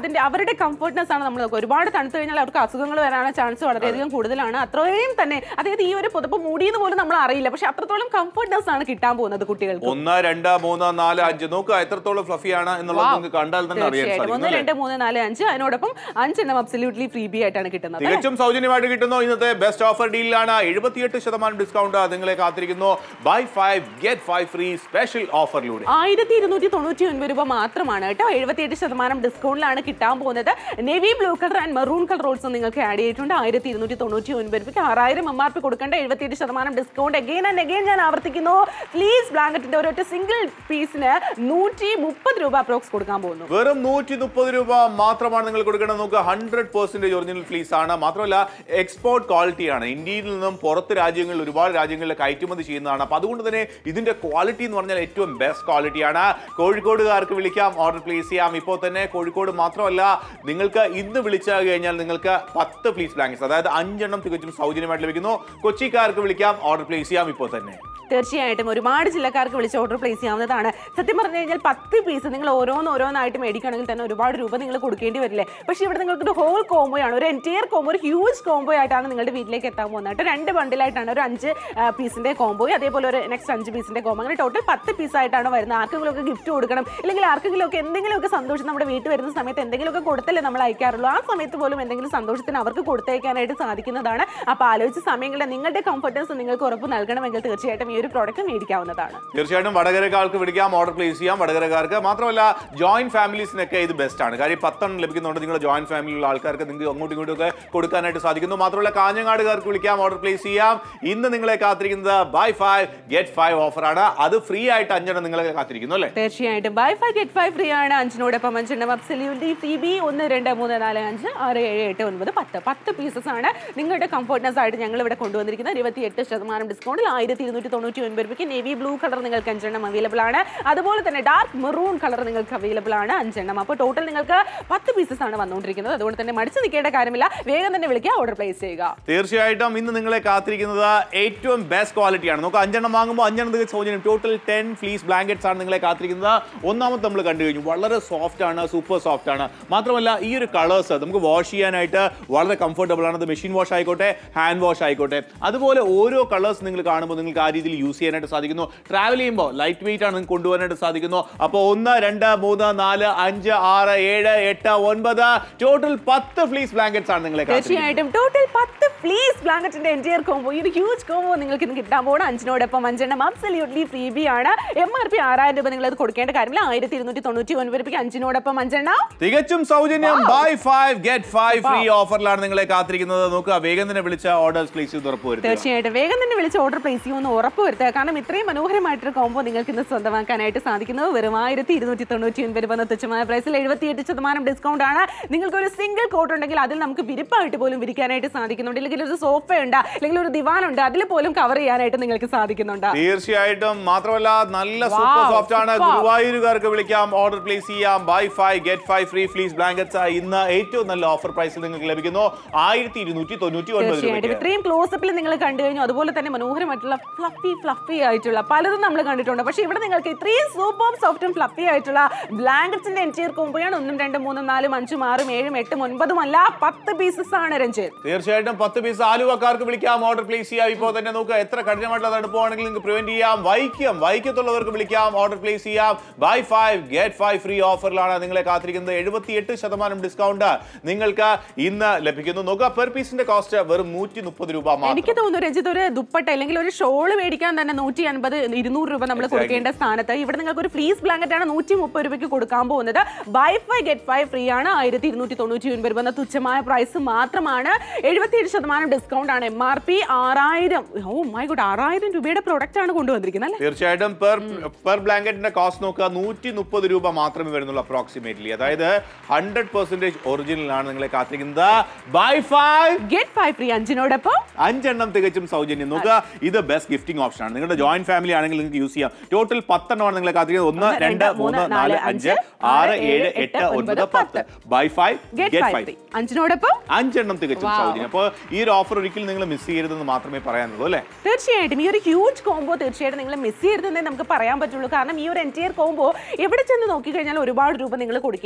അതിന്റെ അവരുടെ കംഫർട്ട്നെസ് ആണ് നമ്മൾ നോക്കുക ഒരുപാട് തണുത്തു കഴിഞ്ഞാൽ അവർക്ക് അസുഖങ്ങൾ വരാനുള്ള ചാൻസ് വളരെയധികം കൂടുതലാണ് അത്രയും തന്നെ അതായത് ഈ ഒരു പുതപ്പ് മൂടിയെന്ന് പോലും നമ്മൾ അറിയില്ല പക്ഷെ അത്രത്തോളം കംഫർട്ട്നെസ് ആണ് കിട്ടാൻ പോകുന്നത് കുട്ടികൾക്ക് ഒന്ന് രണ്ട് മൂന്ന് നാല് അഞ്ച് നോക്കുക എത്രത്തോളം ഫ്ലഫി ആണ് എന്നുള്ളത് നിങ്ങൾക്ക് കണ്ടാൽ തന്നെ അറിയാൻ തീർച്ചയായിട്ടും സാധിക്കും ഒന്ന് അല്ലേ? രണ്ട് മൂന്ന് നാല് അഞ്ച് അതിനോടൊപ്പം അഞ്ചെണ്ണം അബ്സല്യൂട്ട്ലി ഫ്രീ ബി ആയിട്ടാണ് കിട്ടുന്നത് തികച്ചും സൗജന്യമായിട്ട് കിട്ടുന്നു ഇന്നത്തെ ബെസ്റ്റ് ഓഫർ ഡീലിലാണ് എഴുപത്തിയെട്ട് ശതമാനം ഡിസ്കൗണ്ട് നിങ്ങളെ കാത്തിരിക്കുന്നു buy five get five free special ഓഫറിലൂടെ ആയിരത്തി ഇരുന്നൂറ്റി തൊണ്ണൂറ്റി ഒൻപത് രൂപ മാത്രമാണ് കേട്ടോ എഴുപത്തിയെട്ട് ശതമാനം ഡിസ്കൗണ്ടിലാണ് കിട്ടാൻ പോകുന്നത് navy blue colour and maroon colour also നിങ്ങൾക്ക് ആഡ് ചെയ്തിട്ടുണ്ട് ആയിരത്തി ഇരുന്നൂറ്റി തൊണ്ണൂറ്റി ഒൻപത് രൂപയ്ക്ക് ആറായിരം എം ആർ പി കൊടുക്കേണ്ട എഴുപത്തിയെട്ട് ശതമാനം ഡിസ്കൗണ്ട് അഗെയിൻ ആൻഡ് അഗെയിൻ ഞാൻ ആവർത്തിക്കുന്നു പ്ലീസ് ബ്ലാങ്കറ്റിന്റെ ഒരൊറ്റ സിംഗിൾ പീസിന് നൂറ്റി മുപ്പത് രൂപ അപ്രോക്സ് കൊടുക്കാൻ പോകുന്നു വെറും നൂറ്റി മുപ്പത് രൂപ മാത്രമാണ് നിങ്ങൾ കൊടുക്കേണ്ടത് നമുക്ക് ഹൺഡ്രഡ് പെർസെന്റേജ് ഒറിജിനൽ ഫ്ലീസ് ആണ് മാത്രമല്ല എക്സ്പോർട്ട് ക്വാളിറ്റിയാണ് ഇന്ത്യയിൽ നിന്നും പുറത്ത് രാജ്യങ്ങളിൽ ഒരുപാട് രാജ്യങ്ങളിൽ കയറ്റുമതി ചെയ്യുന്നതാണ് അപ്പൊ അതുകൊണ്ട് തന്നെ ഇതിന്റെ ക്വാളിറ്റി എന്ന് പറഞ്ഞാൽ ഏറ്റവും ബെസ്റ്റ് ക്വാളിറ്റിയാണ് കോഴിക്കോടുകാർക്ക് വിളിക്കാം ഓർഡർ പ്ലേസ് ചെയ്യാം ഇപ്പോൾ തന്നെ കോഴിക്കോട് മാത്രമല്ല നിങ്ങൾക്ക് ഇന്ന് വിളിച്ചു കഴിഞ്ഞാൽ നിങ്ങൾക്ക് പത്ത് ഫ്ലീസ് ബ്ലാങ്കറ്റ്സ് അതായത് അഞ്ചെണ്ണം തികച്ചും സൗജന്യമായിട്ട് ലഭിക്കുന്നു കൊച്ചിക്കാർക്ക് വിളിക്കാം ഓർഡർ പ്ലേസ് ചെയ്യാം ഇപ്പോൾ തന്നെ തീർച്ചയായിട്ടും ഒരുപാട് ജില്ലക്കാർക്ക് വിളിച്ച് ഓർഡർ പ്ലേസ് ചെയ്യാവുന്നതാണ് സത്യം പറഞ്ഞു കഴിഞ്ഞാൽ പത്ത് പീസ് നിങ്ങൾ ഓരോന്ന് ഓരോന്നായിട്ട് മേടിക്കുകയാണെങ്കിൽ തന്നെ ഒരുപാട് രൂപ നിങ്ങൾ കൊടുക്കേണ്ടി വരില്ലേ പക്ഷേ ഇവിടെ നിങ്ങൾക്ക് ഒരു ഹോൾ കോംബോ ആണ് ഒരു എൻറ്റയർ കോംബോ ഒരു ഹ്യൂജ് കോംബോ ആയിട്ടാണ് നിങ്ങളുടെ വീട്ടിലേക്ക് എത്താൻ പോകുന്നത് കേട്ടോ രണ്ട് ബണ്ടിലായിട്ടാണ് ഒരു അഞ്ച് പീസിന്റെ കോംബോ അതേപോലെ ഒരു നെക്സ്റ്റ് അഞ്ച് പീസിന്റെ കോംബോ അങ്ങനെ ടോട്ടൽ പത്ത് പീസ് ആയിട്ടാണ് വരുന്നത് ആർക്കെങ്കിലും ഒക്കെ ഗിഫ്റ്റ് കൊടുക്കണം ഇല്ലെങ്കിൽ ആർക്കെങ്കിലും ഒക്കെ എന്തെങ്കിലുമൊക്കെ സന്തോഷം നമ്മുടെ വീട്ടിൽ വരുന്ന സമയത്ത് എന്തെങ്കിലുമൊക്കെ കൊടുത്തല്ലേ നമ്മൾ അയക്കാറുള്ളൂ ആ സമയത്ത് പോലും എന്തെങ്കിലും സന്തോഷത്തിന് അവർക്ക് കൊടുത്തയക്കാനായിട്ട് സാധിക്കുന്നതാണ് അപ്പോൾ ആലോചിച്ച സമയങ്ങളിൽ നിങ്ങളുടെ കംഫർട്ടൻസ് നിങ്ങൾക്ക് ഉറപ്പ് നൽകണമെങ്കിൽ തീർച്ചയായിട്ടും ഈ ഒരു പ്രോഡക്റ്റ് മേടിക്കാവുന്നതാണ് തീർച്ചയായിട്ടും വടകരക്കാർക്ക് വിളിക്കാം ഓർഡർ പ്ലേസ് ചെയ്യാം വടകരക്കാർക്ക് മാത്രമല്ല ജോയിന്റ് ഫാമിലീസിനൊക്കെ ഇത് ബെസ്റ്റ് ആണ് കാര്യം പത്തെണ്ണം ലഭിക്കുന്നുണ്ട് നിങ്ങളുടെ ജോയിന്റ് ഫാമിലിയുള്ള ആൾക്കാർക്ക് നിങ്ങൾക്ക് അങ്ങോട്ടും ഇങ്ങോട്ടും ഒക്കെ കൊടുക്കാനായിട്ട് സാധിക്കുന്നു മാത്രമല്ല കാഞ്ഞങ്ങാടുകാർക്ക് വിളിക്കാം ഓർഡർ പ്ലേസ് ചെയ്യാം ഇന്ന് നിങ്ങളെ കാത്തിരിക്കുന്നത് ബൈ ഫൈവ് ഗെറ്റ് ഫൈവ് ഓഫറാണ് അത് ഫ്രീ ആയിട്ട് അഞ്ചെണ്ണം നിങ്ങളെ കാത്തിരിക്കുന്നു അല്ലേ തീർച്ചയായിട്ടും buy five get five free ആണ് അഞ്ചിനോടൊപ്പം അഞ്ചെണ്ണം അബ്സല്യൂട്ട്ലി ഫ്രീ ബി ഒന്ന് രണ്ട് മൂന്ന് നാല് അഞ്ച് ആറ് ഏഴ് എട്ട് ഒൻപത് പത്ത് പത്ത് പീസസ് ആണ് നിങ്ങളുടെ കംഫർട്ട്നെസ് ആയിട്ട് ഞങ്ങൾ ഇവിടെ കൊണ്ടുവന്നിരിക്കുന്നത് ഇരുപത്തി എട്ട് ശതമാനം ഡിസ്കൗണ്ടിൽ ആയിരത്തി ഇരുന്നൂറ്റി തൊണ്ണൂറ്റി ഒൻപത് രൂപയ്ക്ക് നേവി ബ്ലൂ കളർ നിങ്ങൾക്ക് അഞ്ചെണ്ണം അവൈലബിൾ ആണ് അതുപോലെ തന്നെ ഡാർക്ക് മെറൂൺ കളർ നിങ്ങൾക്ക് അവൈലബിൾ ആണ് അഞ്ചെണ്ണം അപ്പോൾ ടോട്ടൽ നിങ്ങൾക്ക് പത്ത് പീസസ് ആണ് വന്നുകൊണ്ടിരിക്കുന്നത് അതുകൊണ്ട് തന്നെ മടിച്ചു നിൽക്കേണ്ട കാര്യമില്ല വേഗം തന്നെ വിളിക്കുക ഓർഡർ പ്ലേസ് ചെയ്യുക തീർച്ചയായിട്ടും ഇന്ന് നിങ്ങളെ കാത്തിരിക്കുന്നത് ഏറ്റവും ബെസ്റ്റ് ക്വാളിറ്റിയാണ് നമുക്ക് അഞ്ചെണ്ണം വാങ്ങുമ്പോൾ അഞ്ചെണ്ണം തികച്ച് സൗജന്യം ടോട്ടൽ ടെൻ ഫ്ലീസ് ബ്ലാങ്കറ്റ്സ് ആണ് നിങ്ങളെ കാത്തിരിക്കുന്നത് ഒന്നാമത്തെ നമ്മൾ കണ്ടു കഴിഞ്ഞു വളരെ സോഫ്റ്റ് ആണ് സൂപ്പർ സോഫ്റ്റ് ആണ് മാത്രമല്ല ഈ ഒരു കളേഴ്സ് നമുക്ക് വാഷ് ചെയ്യാനായിട്ട് വളരെ കംഫർട്ടബിൾ ആണ് അത് മെഷീൻ വാഷ് ആയിക്കോട്ടെ ഹാൻഡ് വാഷ് ആയിക്കോട്ടെ അതുപോലെ ഓരോ കളേഴ്സ് നിങ്ങൾ കാണുമ്പോൾ നിങ്ങൾക്ക് ആ രീതിയിൽ യൂസ് ചെയ്യാനായിട്ട് സാധിക്കുന്നു ട്രാവൽ ചെയ്യുമ്പോൾ ലൈറ്റ് വെയിറ്റ് ആണ് നിങ്ങൾക്ക് കൊണ്ടുപോകാനായിട്ട് സാധിക്കുന്നു അപ്പോൾ ഒന്ന് രണ്ട് മൂന്ന് നാല് അഞ്ച് ആറ് ഏഴ് എട്ട് ഒൻപത് ടോട്ടൽ പത്ത് ഫ്ലീസ് ബ്ലാങ്കറ്റ്സ് ആണ് നിങ്ങളെ കാത്തിരിക്കുന്നത് തീർച്ചയായിട്ടും ടോട്ടൽ പത്ത് ഫ്ലീസ് ബ്ലാങ്കറ്റിന്റെ എൻറ്റിയർ കോംബോ ഈ ഒരു ഹ്യൂജ് കോംബോ നിങ്ങൾക്ക് ഇന്ന് കിട്ടാൻ പോകണം അഞ്ചിനോടൊപ്പം അഞ്ചെണ്ണം അബ്സല്യൂട്ട്ലി ഫ്രീ ബി ആണ് എം ആർ പി ആറായിരം രൂപ നിങ്ങൾ അത് കൊടുക്കേണ്ട കാര്യമില്ല ആയിരത്തി ഇരുന്നൂറ്റി തൊണ്ണൂറ്റി ഒൻപത് രൂപയ്ക്ക് അഞ്ചിനോടൊപ്പം അഞ്ചെണ്ണം തികച്ചും സൗജന്യം buy five get five free ഓഫറിലാണ് നിങ്ങളെ കാത്തിരിക്കുന്നത് നോക്കുക വേഗം തന്നെ വിളിച്ച ഓർഡേഴ്സ് പ്ലേസ് ചെയ്ത് ഉറപ്പുവരുത്തുക തീർച്ചയായിട്ടും വേഗം തന്നെ വിളിച്ച് ഓർഡർ പ്ലേസ് ചെയ്യുമെന്ന് ഉറപ്പ് വരുത്തുക കാരണം ഇത്രയും മനോഹരമായിട്ടൊരു കോംബോ നിങ്ങൾക്ക് ഇന്ന് സ്വന്തമാക്കാനായിട്ട് സാധിക്കുന്നത് വെറും ആയിരത്തി ഇരുന്നൂറ്റി തൊണ്ണൂറ്റി ഒൻപത് രൂപ എന്ന തുച്ഛമായ പ്രൈസിൽ എഴുപത്തിയെട്ട് ശതമാനം ഡിസ്കൗണ്ട് ആണ് നിങ്ങൾക്ക് ഒരു സിംഗിൾ കോട്ട് ഉണ്ടെങ്കിൽ അതിൽ നമുക്ക് വിരിപ്പായിട്ട് പോലും വിരിക്കാനായിട്ട് സാധിക്കുന്നുണ്ട് അല്ലെങ്കിൽ ഒരു സോഫ ഉണ്ട് അല്ലെങ്കിൽ ഒരു ദിവാൻ ഉണ്ട് അതിൽ പോലും കവർ ചെയ്യാനായിട്ട് നിങ്ങൾക്ക് സാധിക്കുന്നുണ്ട് തീർച്ചയായിട്ടും മാത്രമല്ല നല്ല സൂപ്പർ Wow, സോഫ്റ്റ് ആണ് superb. ഗുരുവായൂരുകാർക്ക് വിളിക്കാം ഓർഡർ പ്ലേസ് ചെയ്യാം buy five get five free fleece blankets ഇന്ന് ഏറ്റവും നല്ല ഓഫർ പ്രൈസിൽ നിങ്ങൾക്ക് ലഭിക്കുന്നു ആയിരത്തി ഇരുന്നൂറ്റി തൊണ്ണൂറ്റി ഒൻപത് തീർച്ചയായിട്ടും രൂപയ്ക്ക് ഇത്രയും ക്ലോസപ്പിൽ നിങ്ങൾ കണ്ടു കഴിഞ്ഞു അതുപോലെ തന്നെ മനോഹരമായിട്ടുള്ള ഫ്ലഫി ഫ്ലഫി ആയിട്ടുള്ള പലതും നമ്മൾ കണ്ടിട്ടുണ്ട് പക്ഷേ ഇവിടെ നിങ്ങൾക്ക് ഇത്രയും സൂപ്പർ സോഫ്റ്റും ഫ്ലഫി ആയിട്ടുള്ള ബ്ലാങ്കറ്റ്സിന്റെ എൻറ്റിയർ കോമ്പോയാണ് ഒന്നും രണ്ടും മൂന്നും നാലും അഞ്ചും ആറും ഏഴും എട്ടും ഒൻപതും അല്ല പത്ത് പീസസ് ആണ് രഞ്ജിത്ത് തീർച്ചയായിട്ടും പത്ത് പീസ് ആലുവക്കാർക്ക് വിളിക്കാം ഓർഡർ പ്ലേസ് ചെയ്യാം ഇപ്പോൾ തന്നെ നോക്കുക എത്ര കഠിനമായിട്ടുള്ള തണുപ്പാണെങ്കിൽ നിങ്ങൾക്ക് പ്രിവെന്റ് ചെയ്യാം വൈക്കം വൈക്കത്തുള്ളവർക്ക് വിളിക്കാം ഓർഡർ പ്ലേസ് ചെയ്യാം buy five get five free ഓഫറിലാണ് നിങ്ങളെ കാത്തിരിക്കുന്നത് എഴുപത്തിയെട്ട് ശതമാനം ഡിസ്കൗണ്ട് നിങ്ങൾക്ക് ഇന്ന് ലഭിക്കുന്നു നോക്കുക പെർ പീസിന്റെ കോസ്റ്റ് വെറും നൂറ്റി മുപ്പത് രൂപ മാത്രം എനിക്ക് തോന്നുന്നു രഞ്ജിത്ത് ഒരു ദുപ്പട്ട അല്ലെങ്കിൽ ഒരു ഷോള് മേടിക്കാൻ തന്നെ നൂറ്റി അൻപത് ഇരുന്നൂറ് രൂപ നമ്മൾ കൊടുക്കേണ്ട സ്ഥാനത്ത് ഇവിടെ നിങ്ങൾക്ക് ഒരു ഫ്ലീസ് ബ്ലാങ്കറ്റ് ആണ് നൂറ്റി മുപ്പത് രൂപയ്ക്ക് കൊടുക്കാൻ പോകുന്നത് buy five get five free ആണ് ആയിരത്തി ഇരുന്നൂറ്റി തൊണ്ണൂറ്റി ഒൻപത് രൂപ എന്ന തുച്ഛമായ പ്രൈസ് മാത്രമാണ് എഴുപത്തിയേഴ് ശതമാനം ഡിസ്കൗണ്ട് ആണ് എം ആർ പി ആറായിരം ഓ മൈ ഗുഡ് ആറായിരം രൂപയുടെ പ്രൊഡക്റ്റ് ആണ് കൊണ്ടുവന്നിരിക്കുന്നത് അല്ലേ തീർച്ചയായിട്ടും പെർ പെർ ബ്ലാങ്കറ്റിന്റെ കോസ്റ്റ് നോക്കുക നൂറ്റി മുപ്പത് രൂപ മാത്രമേ വരുന്നുള്ളൂ അപ്രോക്സിമേറ്റ്ലി അതായത് ഹൺഡ്രഡ് പെർസെന്റേജ് ഒറിജിനൽ ആണ് നിങ്ങളെ കാത്തിരിക്കുന്നത് buy five get five free അഞ്ചിനോടൊപ്പം അഞ്ചെണ്ണം തികച്ചും സൗജന്യം നോക്കുക ഇത് ബെസ്റ്റ് ഗിഫ്റ്റിംഗ് ഓപ്ഷൻ ആണ് നിങ്ങളുടെ ജോയിന്റ് ഫാമിലി ആണെങ്കിൽ നിങ്ങൾക്ക് യൂസ് ചെയ്യാം ടോട്ടൽ പത്തെണ്ണമാണ് നിങ്ങളെ കാത്തിരിക്കുന്നത് ഒന്ന് രണ്ട് മൂന്ന് നാല് അഞ്ച് ആറ് ഏഴ് എട്ട് ഒൻപത് പത്ത് buy five get get five five free അഞ്ചിനോടൊപ്പം അഞ്ചെണ്ണം തികച്ചും സൗജന്യം അപ്പോൾ ഈ ഒരു ഓഫർ ഒരിക്കലും നിങ്ങൾ മിസ് ചെയ്യരുതെന്ന് മാത്രമേ പറയാനുള്ളൂ അല്ലേ തീർച്ചയായിട്ടും ഈ ഒരു ഹ്യൂജ് കോംബോ തീർച്ചയായിട്ടും നിങ്ങൾ മിസ് ചെയ്യരുതെന്നേ നമുക്ക് പറയാൻ പറ്റുള്ളൂ കാരണം ഈ ഒരു എൻറ്റിയർ കോംബോ എവിടെ ചെന്ന് നോക്കിക്കഴിഞ്ഞാൽ ഒരുപാട് രൂപ നിങ്ങൾ കൊടുക്കേണ്ടി വരും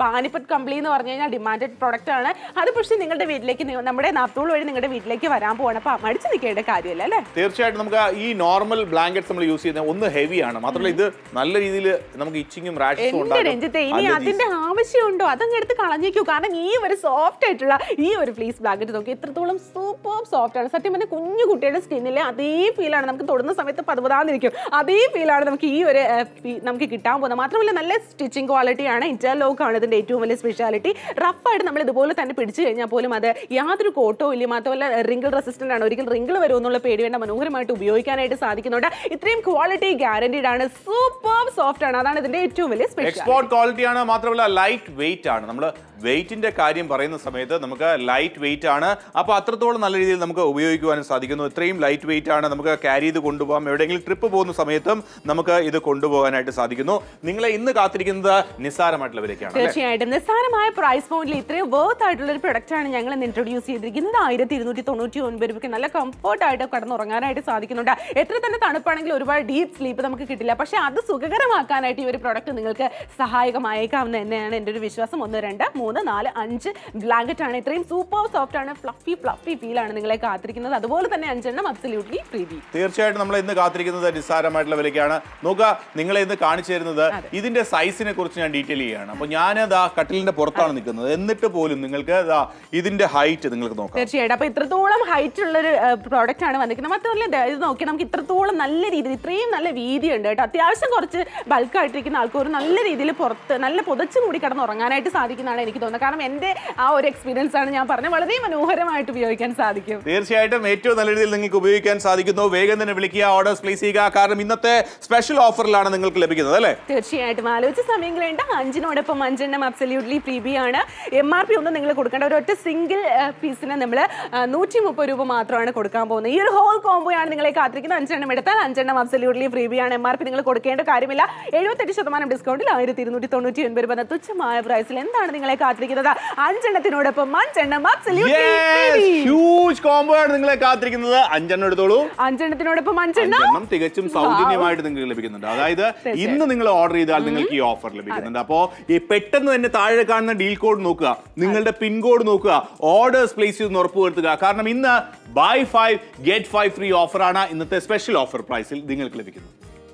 പാനിപ്പറ്റ് കമ്പിളി എന്ന് പറഞ്ഞു കഴിഞ്ഞാൽ ഡിമാൻഡഡ് പ്രോഡക്റ്റ് ആണ് അത് പക്ഷേ നിങ്ങളുടെ വീട്ടിലേക്ക് നി- നമ്മുടെ നാപ്തോൾ വഴി നിങ്ങളുടെ വീട്ടിലേക്ക് വരാൻ പോവാണ് അപ്പൊ മടിച്ചു നിൽക്കേണ്ട കാര്യമില്ല അല്ലേ തീർച്ചയായിട്ടും നമുക്ക് ഈ നോർമൽ ബ്ലാങ്കറ്റ്സ് നമ്മൾ യൂസ് ചെയ്യുന്നത് ഒന്ന് ഹെവിയാണ് മാത്രമല്ല ഇത് നല്ല രീതിയിൽ നമുക്ക് ഇച്ചിങ്ങും റാഷസും എന്റെ ഉണ്ടാകും രഞ്ജിത്തെ ഇനി നല്ല അതിന്റെ ആവശ്യമുണ്ടോ അതങ്ങ് എടുത്ത് കളഞ്ഞേക്കൂ കാരണം ഈ ഒരു സോഫ്റ്റ് ആയിട്ടുള്ള ഈ ഒരു ഫ്ലീസ് ബ്ലാങ്കറ്റ് നോക്കി എത്രത്തോളം സൂപ്പർ സോഫ്റ്റ് ആണ് സത്യം പറഞ്ഞാൽ കുഞ്ഞു കുട്ടിയുടെ സ്കിന്നിലെ അതേ ഫീലാണ് നമുക്ക് തൊടുന്ന സമയത്ത് പതുപതാന്നിരിക്കും അതേ ഫീലാണ് നമുക്ക് ഈ ഒരു ഏർ, fee- നമുക്ക് കിട്ടാൻ പോകുന്നത് മാത്രമല്ല നല്ല സ്റ്റിച്ചിങ് ക്വാളിറ്റി ആണ് ഇന്റർലോക്ക് ആണ് ഇതിന്റെ ഏറ്റവും വലിയ സ്പെഷ്യാലിറ്റി റഫായിട്ട് നമ്മൾ ഇതുപോലെ തന്നെ പിടിച്ചു കഴിഞ്ഞാൽ പോലും അത് യാതൊരു കോട്ടോ ഇല്ല മാത്രമല്ല റിങ്കിൾ റെസിസ്റ്റന്റ് ആണ് ഒരിക്കലും റിങ്കിൾ വരുമെന്നുള്ള പേടി വേണ്ട മനോഹരമായിട്ട് ഉപയോഗിക്കാനായിട്ട് സാധിക്കുന്നുണ്ട് ഇത്രയും ക്വാളിറ്റി ഗ്യാരണ്ടീഡ് ആണ് സൂപ്പർ സോഫ്റ്റ് ആണ് അതാണ് ഇതിന്റെ ഏറ്റവും വലിയ സ്പെഷ്യൽ എക്സ്പോർട്ട് ക്വാളിറ്റി ആണ് മാത്രമല്ല ലൈറ്റ് വെയിറ്റ് ആണ് നമ്മൾ വെയിറ്റിന്റെ കാര്യം പറയുന്ന സമയത്ത് നമുക്ക് ലൈറ്റ് വെയിറ്റ് ആണ് അപ്പോൾ അത്രത്തോളം നല്ല രീതിയിൽ നമുക്ക് ഉപയോഗിക്കുവാനും സാധിക്കുന്നു ഇത്രയും ലൈറ്റ് വെയിറ്റ് ആണ് നമുക്ക് ക്യാരി ചെയ്ത് കൊണ്ടുപോകാം എവിടെയെങ്കിലും ട്രിപ്പ് പോകുന്ന സമയത്തും നമുക്ക് ഇത് കൊണ്ടുപോകാനായിട്ട് സാധിക്കുന്നു നിങ്ങളെ ഇന്ന് കാത്തിരിക്കുന്നത് നിസ്സാരമായിട്ടുള്ളവരൊക്കെയാണ് അല്ലേ തീർച്ചയായിട്ടും നിസ്സാരമായ പ്രൈസ് പോയിന്റിൽ ഇത്രയും വേർത്ത് ആയിട്ടുള്ള ഒരു പ്രൊഡക്റ്റ് ആണ് ഞങ്ങൾ ഇന്ന് ഇൻട്രൊഡ്യൂസ് ചെയ്തിരിക്കുന്നത് ആയിരത്തി ഇരുന്നൂറ്റി തൊണ്ണൂറ്റി ഒൻപത് രൂപയ്ക്ക് നല്ല കംഫർട്ട് ആയിട്ട് കടന്നുറങ്ങാനായിട്ട് സാധിക്കുന്നുണ്ട് എത്ര തന്നെ തണുപ്പാണെങ്കിലും ഒരുപാട് ഡീപ്പ് സ്ലീപ്പ് നമുക്ക് കിട്ടില്ല പക്ഷെ അത് സുഖകരമാക്കാനായിട്ട് ഈ ഒരു പ്രൊഡക്റ്റ് നിങ്ങൾക്ക് സഹായകമായേക്കാവുന്ന തന്നെയാണ് എൻ്റെ ഒരു വിശ്വാസം ഒന്ന് രണ്ട് മൂന്ന് നാല് അഞ്ച് ബ്ലാങ്കറ്റ് ആണ് ഇത്രയും സൂപ്പർ സോഫ്റ്റ് ആണ് ഫ്ലഫി ഫ്ലഫി ഫീൽ ആണ് നിങ്ങളെ കാത്തിരിക്കുന്നത് അതുപോലെ തന്നെ അഞ്ചെണ്ണം അബ്സല്യൂട്ട്ലി പ്രീതി തീർച്ചയായിട്ടും നമ്മൾ ഇന്ന് കാത്തിരിക്കുന്നത് നിസ്സാരമായിട്ടുള്ള വിലയ്ക്കാണ് നോക്കുക നിങ്ങളെ ഇന്ന് കാണിച്ചു തരുന്നത് ഇതിന്റെ സൈസിനെ കുറിച്ച് ഞാൻ ഡീറ്റെയിൽ ചെയ്യുകയാണ് അപ്പോൾ ഞാനത് ആ കട്ടിലിന്റെ പുറത്താണ് നിൽക്കുന്നത് എന്നിട്ട് പോലും നിങ്ങൾക്ക് ദാ ഇതിന്റെ ഹൈറ്റ് നിങ്ങൾക്ക് നോക്കാം തീർച്ചയായിട്ടും അപ്പൊ ഇത്രത്തോളം ഹൈറ്റ് ഉള്ള ഒരു പ്രോഡക്റ്റ് ആണ് വന്നിരിക്കുന്നത് മാത്രമല്ല ദേ ഇത് നോക്കി നമുക്ക് ഇത്രത്തോളം നല്ല രീതിയിൽ ഇത്രയും നല്ല വീതി ഉണ്ട് കേട്ടോ അത്യാവശ്യം കുറച്ച് ബൾക്കായിട്ടിരിക്കുന്ന ആൾക്കാർ നല്ല രീതിയിൽ പുറത്ത് നല്ല പുതച്ചു കൂടി കിടന്ന് ഉറങ്ങാനായിട്ട് സാധിക്കുന്നതാണ് എനിക്ക് തോന്നുന്നത് കാരണം എൻ്റെ ആ ഒരു എക്സ്പീരിയൻസ് ആണ് ഞാൻ പറഞ്ഞത് വളരെ മനോഹരമായിട്ട് ഉപയോഗിക്കാൻ സാധിക്കും തീർച്ചയായിട്ടും ഏറ്റവും നല്ല രീതിയിൽ നിങ്ങൾക്ക് ഉപയോഗിക്കാൻ സാധിക്കുന്നു വേഗം തന്നെ വിളിക്കുക ഓർഡേഴ്സ് പ്ലേസ് ചെയ്യുക കാരണം ഇന്നത്തെ സ്പെഷ്യൽ ഓഫറിലാണ് നിങ്ങൾക്ക് ലഭിക്കുന്നത് അല്ലേ തീർച്ചയായിട്ടും ആലോചിച്ച സമയം കളയേണ്ട അഞ്ചിനോടൊപ്പം അഞ്ചെണ്ണം അബ്സല്യൂട്ട്ലി ഫ്രീ ബി ആണ് എം ആർ പി ഒന്നും നിങ്ങൾ കൊടുക്കേണ്ട ഒരൊറ്റ സിംഗിൾ പീസിന് നമ്മൾ നൂറ്റി മുപ്പത് രൂപ മാത്രമാണ് കൊടുക്കാൻ പോകുന്നത് ഈ ഒരു ഹോൾ കോംബോ ആണ് നിങ്ങളെ കാത്തിരിക്കുന്നത് അഞ്ചെണ്ണം എടുത്താൽ അഞ്ചെണ്ണം അബ്സല്യൂട്ട്ലി ഫ്രീ ബി ആണ് എം ആർ പി നിങ്ങൾ കൊടുക്കേണ്ട കാര്യമില്ല എഴുപത്തെട്ട് ശതമാനം ഡിസ്കൗണ്ടിൽ ആയിരത്തി ഇരുന്നൂറ്റി തൊണ്ണൂറ്റി ഒൻപത് രൂപ എന്ന തുച്ഛമായ പ്രൈസിൽ എന്താണ് നിങ്ങളെ കാത്തിരിക്കുന്നത് അഞ്ചെണ്ണത്തിനോടൊപ്പം അഞ്ചെണ്ണം അബ്സല്യൂട്ട്ലി ഹ്യൂജ് കോംബോ ആണ് നിങ്ങളെ കാത്തിരിക്കുന്നത് അഞ്ചെണ്ണം എടുത്തോളൂ അഞ്ചെണ്ണത്തിനോടൊപ്പം അഞ്ചെണ്ണം അഞ്ചെണ്ണം തികച്ചും സൗജന്യമായിട്ട് നിങ്ങൾക്ക് ലഭിക്കുന്നുണ്ട് അതായത് ഇന്ന് നിങ്ങൾ ഓർഡർ ചെയ്താൽ നിങ്ങൾക്ക് ഈ ഓഫർ ലഭിക്കുന്നുണ്ട് അപ്പോ ഈ പെട്ടെന്ന് തന്നെ താഴെ കാണുന്ന ഡീൽ കോഡ് നോക്കുക നിങ്ങളുടെ പിൻ കോഡ് നോക്കുക ഓർഡേഴ്സ് പ്ലേസ് ചെയ്ത് ഉറപ്പുവരുത്തുക കാരണം ഇന്ന് buy five get five free ഓഫറാണ് ഇന്നത്തെ സ്പെഷ്യൽ ഓഫർ പ്രൈസിൽ നിങ്ങൾക്ക് ലഭിക്കുന്നത്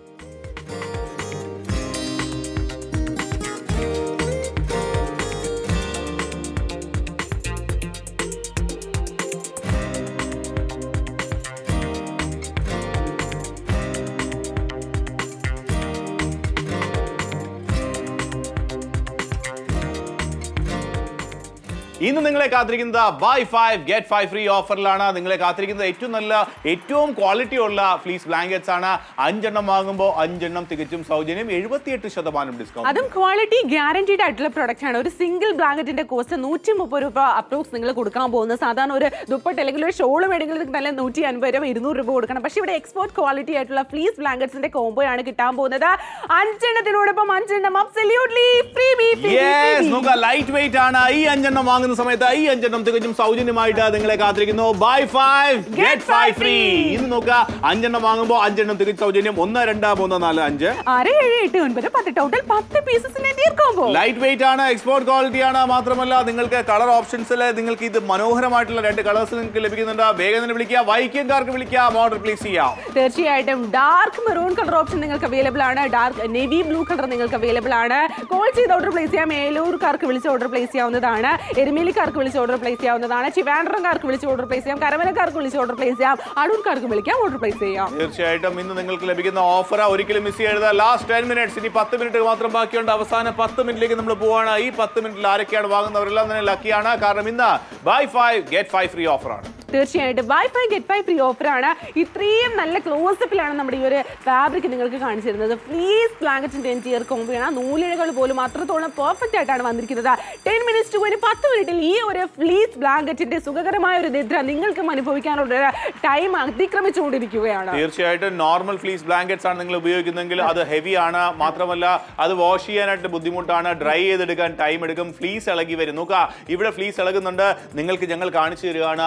ഇന്ന് നിങ്ങളെ കാത്തിരിക്കുന്നത് buy five get five free ഓഫറിലാണ് നിങ്ങളെ കാത്തിരിക്കുന്നത് ഏറ്റവും നല്ല ഏറ്റവും ക്വാളിറ്റി ഉള്ള ഫ്ലീസ് ബ്ലാങ്കറ്റ്സ് ആണ് അഞ്ചെണ്ണം വാങ്ങുമ്പോൾ അഞ്ചെണ്ണം തികച്ചും സൗജന്യം എഴുപത്തിയെട്ട് ശതമാനം ഡിസ്കൗണ്ട് അതും ക്വാളിറ്റി ഗ്യാരണ്ടീഡ് ആയിട്ടുള്ള പ്രൊഡക്റ്റ് ആണ് ഒരു സിംഗിൾ ബ്ലാങ്കറ്റിന്റെ കോസ്റ്റ് നൂറ്റി മുപ്പത് രൂപ അപ്രോക്സ് നിങ്ങൾ കൊടുക്കാൻ പോകുന്നത് സാധാരണ ഒരു ദുപ്പട്ട് അല്ലെങ്കിൽ ഒരു ഷോൾ വേണമെങ്കിൽ നല്ല നൂറ്റി അൻപത് രൂപ ഇരുന്നൂറ് രൂപ കൊടുക്കണം പക്ഷേ ഇവിടെ എക്സ്പോർട്ട് ക്വാളിറ്റി ആയിട്ടുള്ള ഫ്ലീസ് ബ്ലാങ്കറ്റ്സിന്റെ കോംബോ ആണ് കിട്ടാൻ പോകുന്നത് അഞ്ചെണ്ണത്തിനോടൊപ്പം അഞ്ചെണ്ണം അബ്സല്യൂട്ട്ലി ഫ്രീ ബി യെസ് നോക്കുക ലൈറ്റ് വെയിറ്റ് ആണ് ഈ അഞ്ചെണ്ണം വാങ്ങുന്ന സമയത്ത് ഈ അഞ്ചെണ്ണം തികച്ചും സൗജന്യമായിട്ട് നിങ്ങളെ കാത്തിരിക്കുന്നു buy five get five free ഇന്ന് നോക്കുക അഞ്ചെണ്ണം വാങ്ങുമ്പോൾ അഞ്ചെണ്ണം തികച്ചും സൗജന്യം ഒന്ന് രണ്ട് മൂന്ന് നാല് അഞ്ച് ആറ് ഏഴ് എട്ട് ഒൻപത് പത്ത് ടോട്ടൽ പത്ത് പീസസിന്റെ തീർക്കുമ്പോ ലൈറ്റ് വെയിറ്റ് ആണ് എക്സ്പോർട്ട് ക്വാളിറ്റി ആണ് മാത്രമല്ല നിങ്ങൾക്ക് കളർ ഓപ്ഷൻസിൽ നിങ്ങൾക്ക് ഇത് മനോഹരമായിട്ടുള്ള രണ്ട് കളേഴ്സ് നിങ്ങൾക്ക് ലഭിക്കുന്നുണ്ട് വേഗം തന്നെ വിളിക്കുക വൈക്കിയംകാർക്ക് വിളിക്കാം ഓർഡർ പ്ലേസ് ചെയ്യാം തീർച്ചയായിട്ടും ഡാർക്ക് മെറൂൺ കളർ ഓപ്ഷൻ നിങ്ങൾക്ക് അവൈലബിൾ ആണ് ഡാർക്ക് നേവി ബ്ലൂ കളർ നിങ്ങൾക്ക് അവൈലബിൾ ആണ് കോൾ ചെയ്ത് ഓർഡർ പ്ലേസ് ചെയ്യാം ഏലൂർക്കാർക്ക് വിളിച്ച് ഓർഡർ പ്ലേസ് ചെയ്യാവുന്നതാണ് എരുമേലിക്കാർക്ക് വിളിച്ച് ഓർഡർ പ്ലേസ് ചെയ്യാവുന്നതാണ് ചിവാൻഡ്രംകാർക്ക് വിളിച്ച് ഓർഡർ പ്ലേസ് ചെയ്യാം കരവനക്കാർക്ക് വിളിച്ച് ഓർഡർ പ്ലേസ് ചെയ്യാം അടൂർക്കാർക്ക് വിളിക്കാം ഓർഡർ പ്ലേസ് ചെയ്യാം തീർച്ചയായിട്ടും ഇന്ന് നിങ്ങൾക്ക് ലഭിക്കുന്ന ഓഫർ ഒരിക്കലും മിസ് ചെയ്യരുത് ലാസ്റ്റ് ടെൻ മിനിറ്റ്സ് ഇനി പത്ത് മിനിറ്റ് മാത്രം ബാക്കിയുണ്ട് അവസാന പത്ത് മിനിറ്റിലേക്ക് നമ്മൾ പോവാണ് ഈ പത്ത് മിനിറ്റിൽ ആരൊക്കെയാണ് വാങ്ങുന്നവരെല്ലാം തന്നെ ലക്കിയാണ് കാരണം ഇന്ന് buy five get five free ഓഫറാണ് തീർച്ചയായിട്ടും വൈഫൈ ഗെറ്റ് ഫൈവ് ഫ്രീ ഓഫറാണ് ഇത്രയും നല്ല ക്ലോസപ്പിലാണ് നമ്മുടെ ഈ ഒരു ഫാബ്രിക് നിങ്ങൾക്ക് കാണിച്ചു തരുന്നത് ഫ്ലീസ് ബ്ലാങ്കറ്റിന്റെ എൻറ്റിയർ കോമ്പിയാണ് നൂലിഴകൾ പോലും അത്രത്തോളം പെർഫെക്റ്റ് ആയിട്ടാണ് വന്നിരിക്കുന്നത് ടെൻ മിനിറ്റ്സ് ടു ഒരു പത്ത് മിനിറ്റിൽ ഈ ഒരു ഫ്ലീസ് ബ്ലാങ്കറ്റിന്റെ സുഖകരമായ ഒരു നിദ്ര നിങ്ങൾക്കും അനുഭവിക്കാനുള്ള ഒരു ടൈം അതിക്രമിച്ചുകൊണ്ടിരിക്കുകയാണ് തീർച്ചയായിട്ടും നോർമൽ ഫ്ലീസ് ബ്ലാങ്കറ്റ്സ് ആണ് നിങ്ങൾ ഉപയോഗിക്കുന്നതെങ്കിൽ അത് ഹെവി ആണ് മാത്രമല്ല അത് വാഷ് ചെയ്യാനായിട്ട് ബുദ്ധിമുട്ടാണ് ഡ്രൈ ചെയ്തെടുക്കാൻ ടൈം എടുക്കും ഫ്ലീസ് ഇളകി വരും നോക്കുക ഇവിടെ ഫ്ലീസ് ഇളകുന്നുണ്ട് നിങ്ങൾക്ക് ഞങ്ങൾ കാണിച്ചു തരികയാണ് പക്ഷേ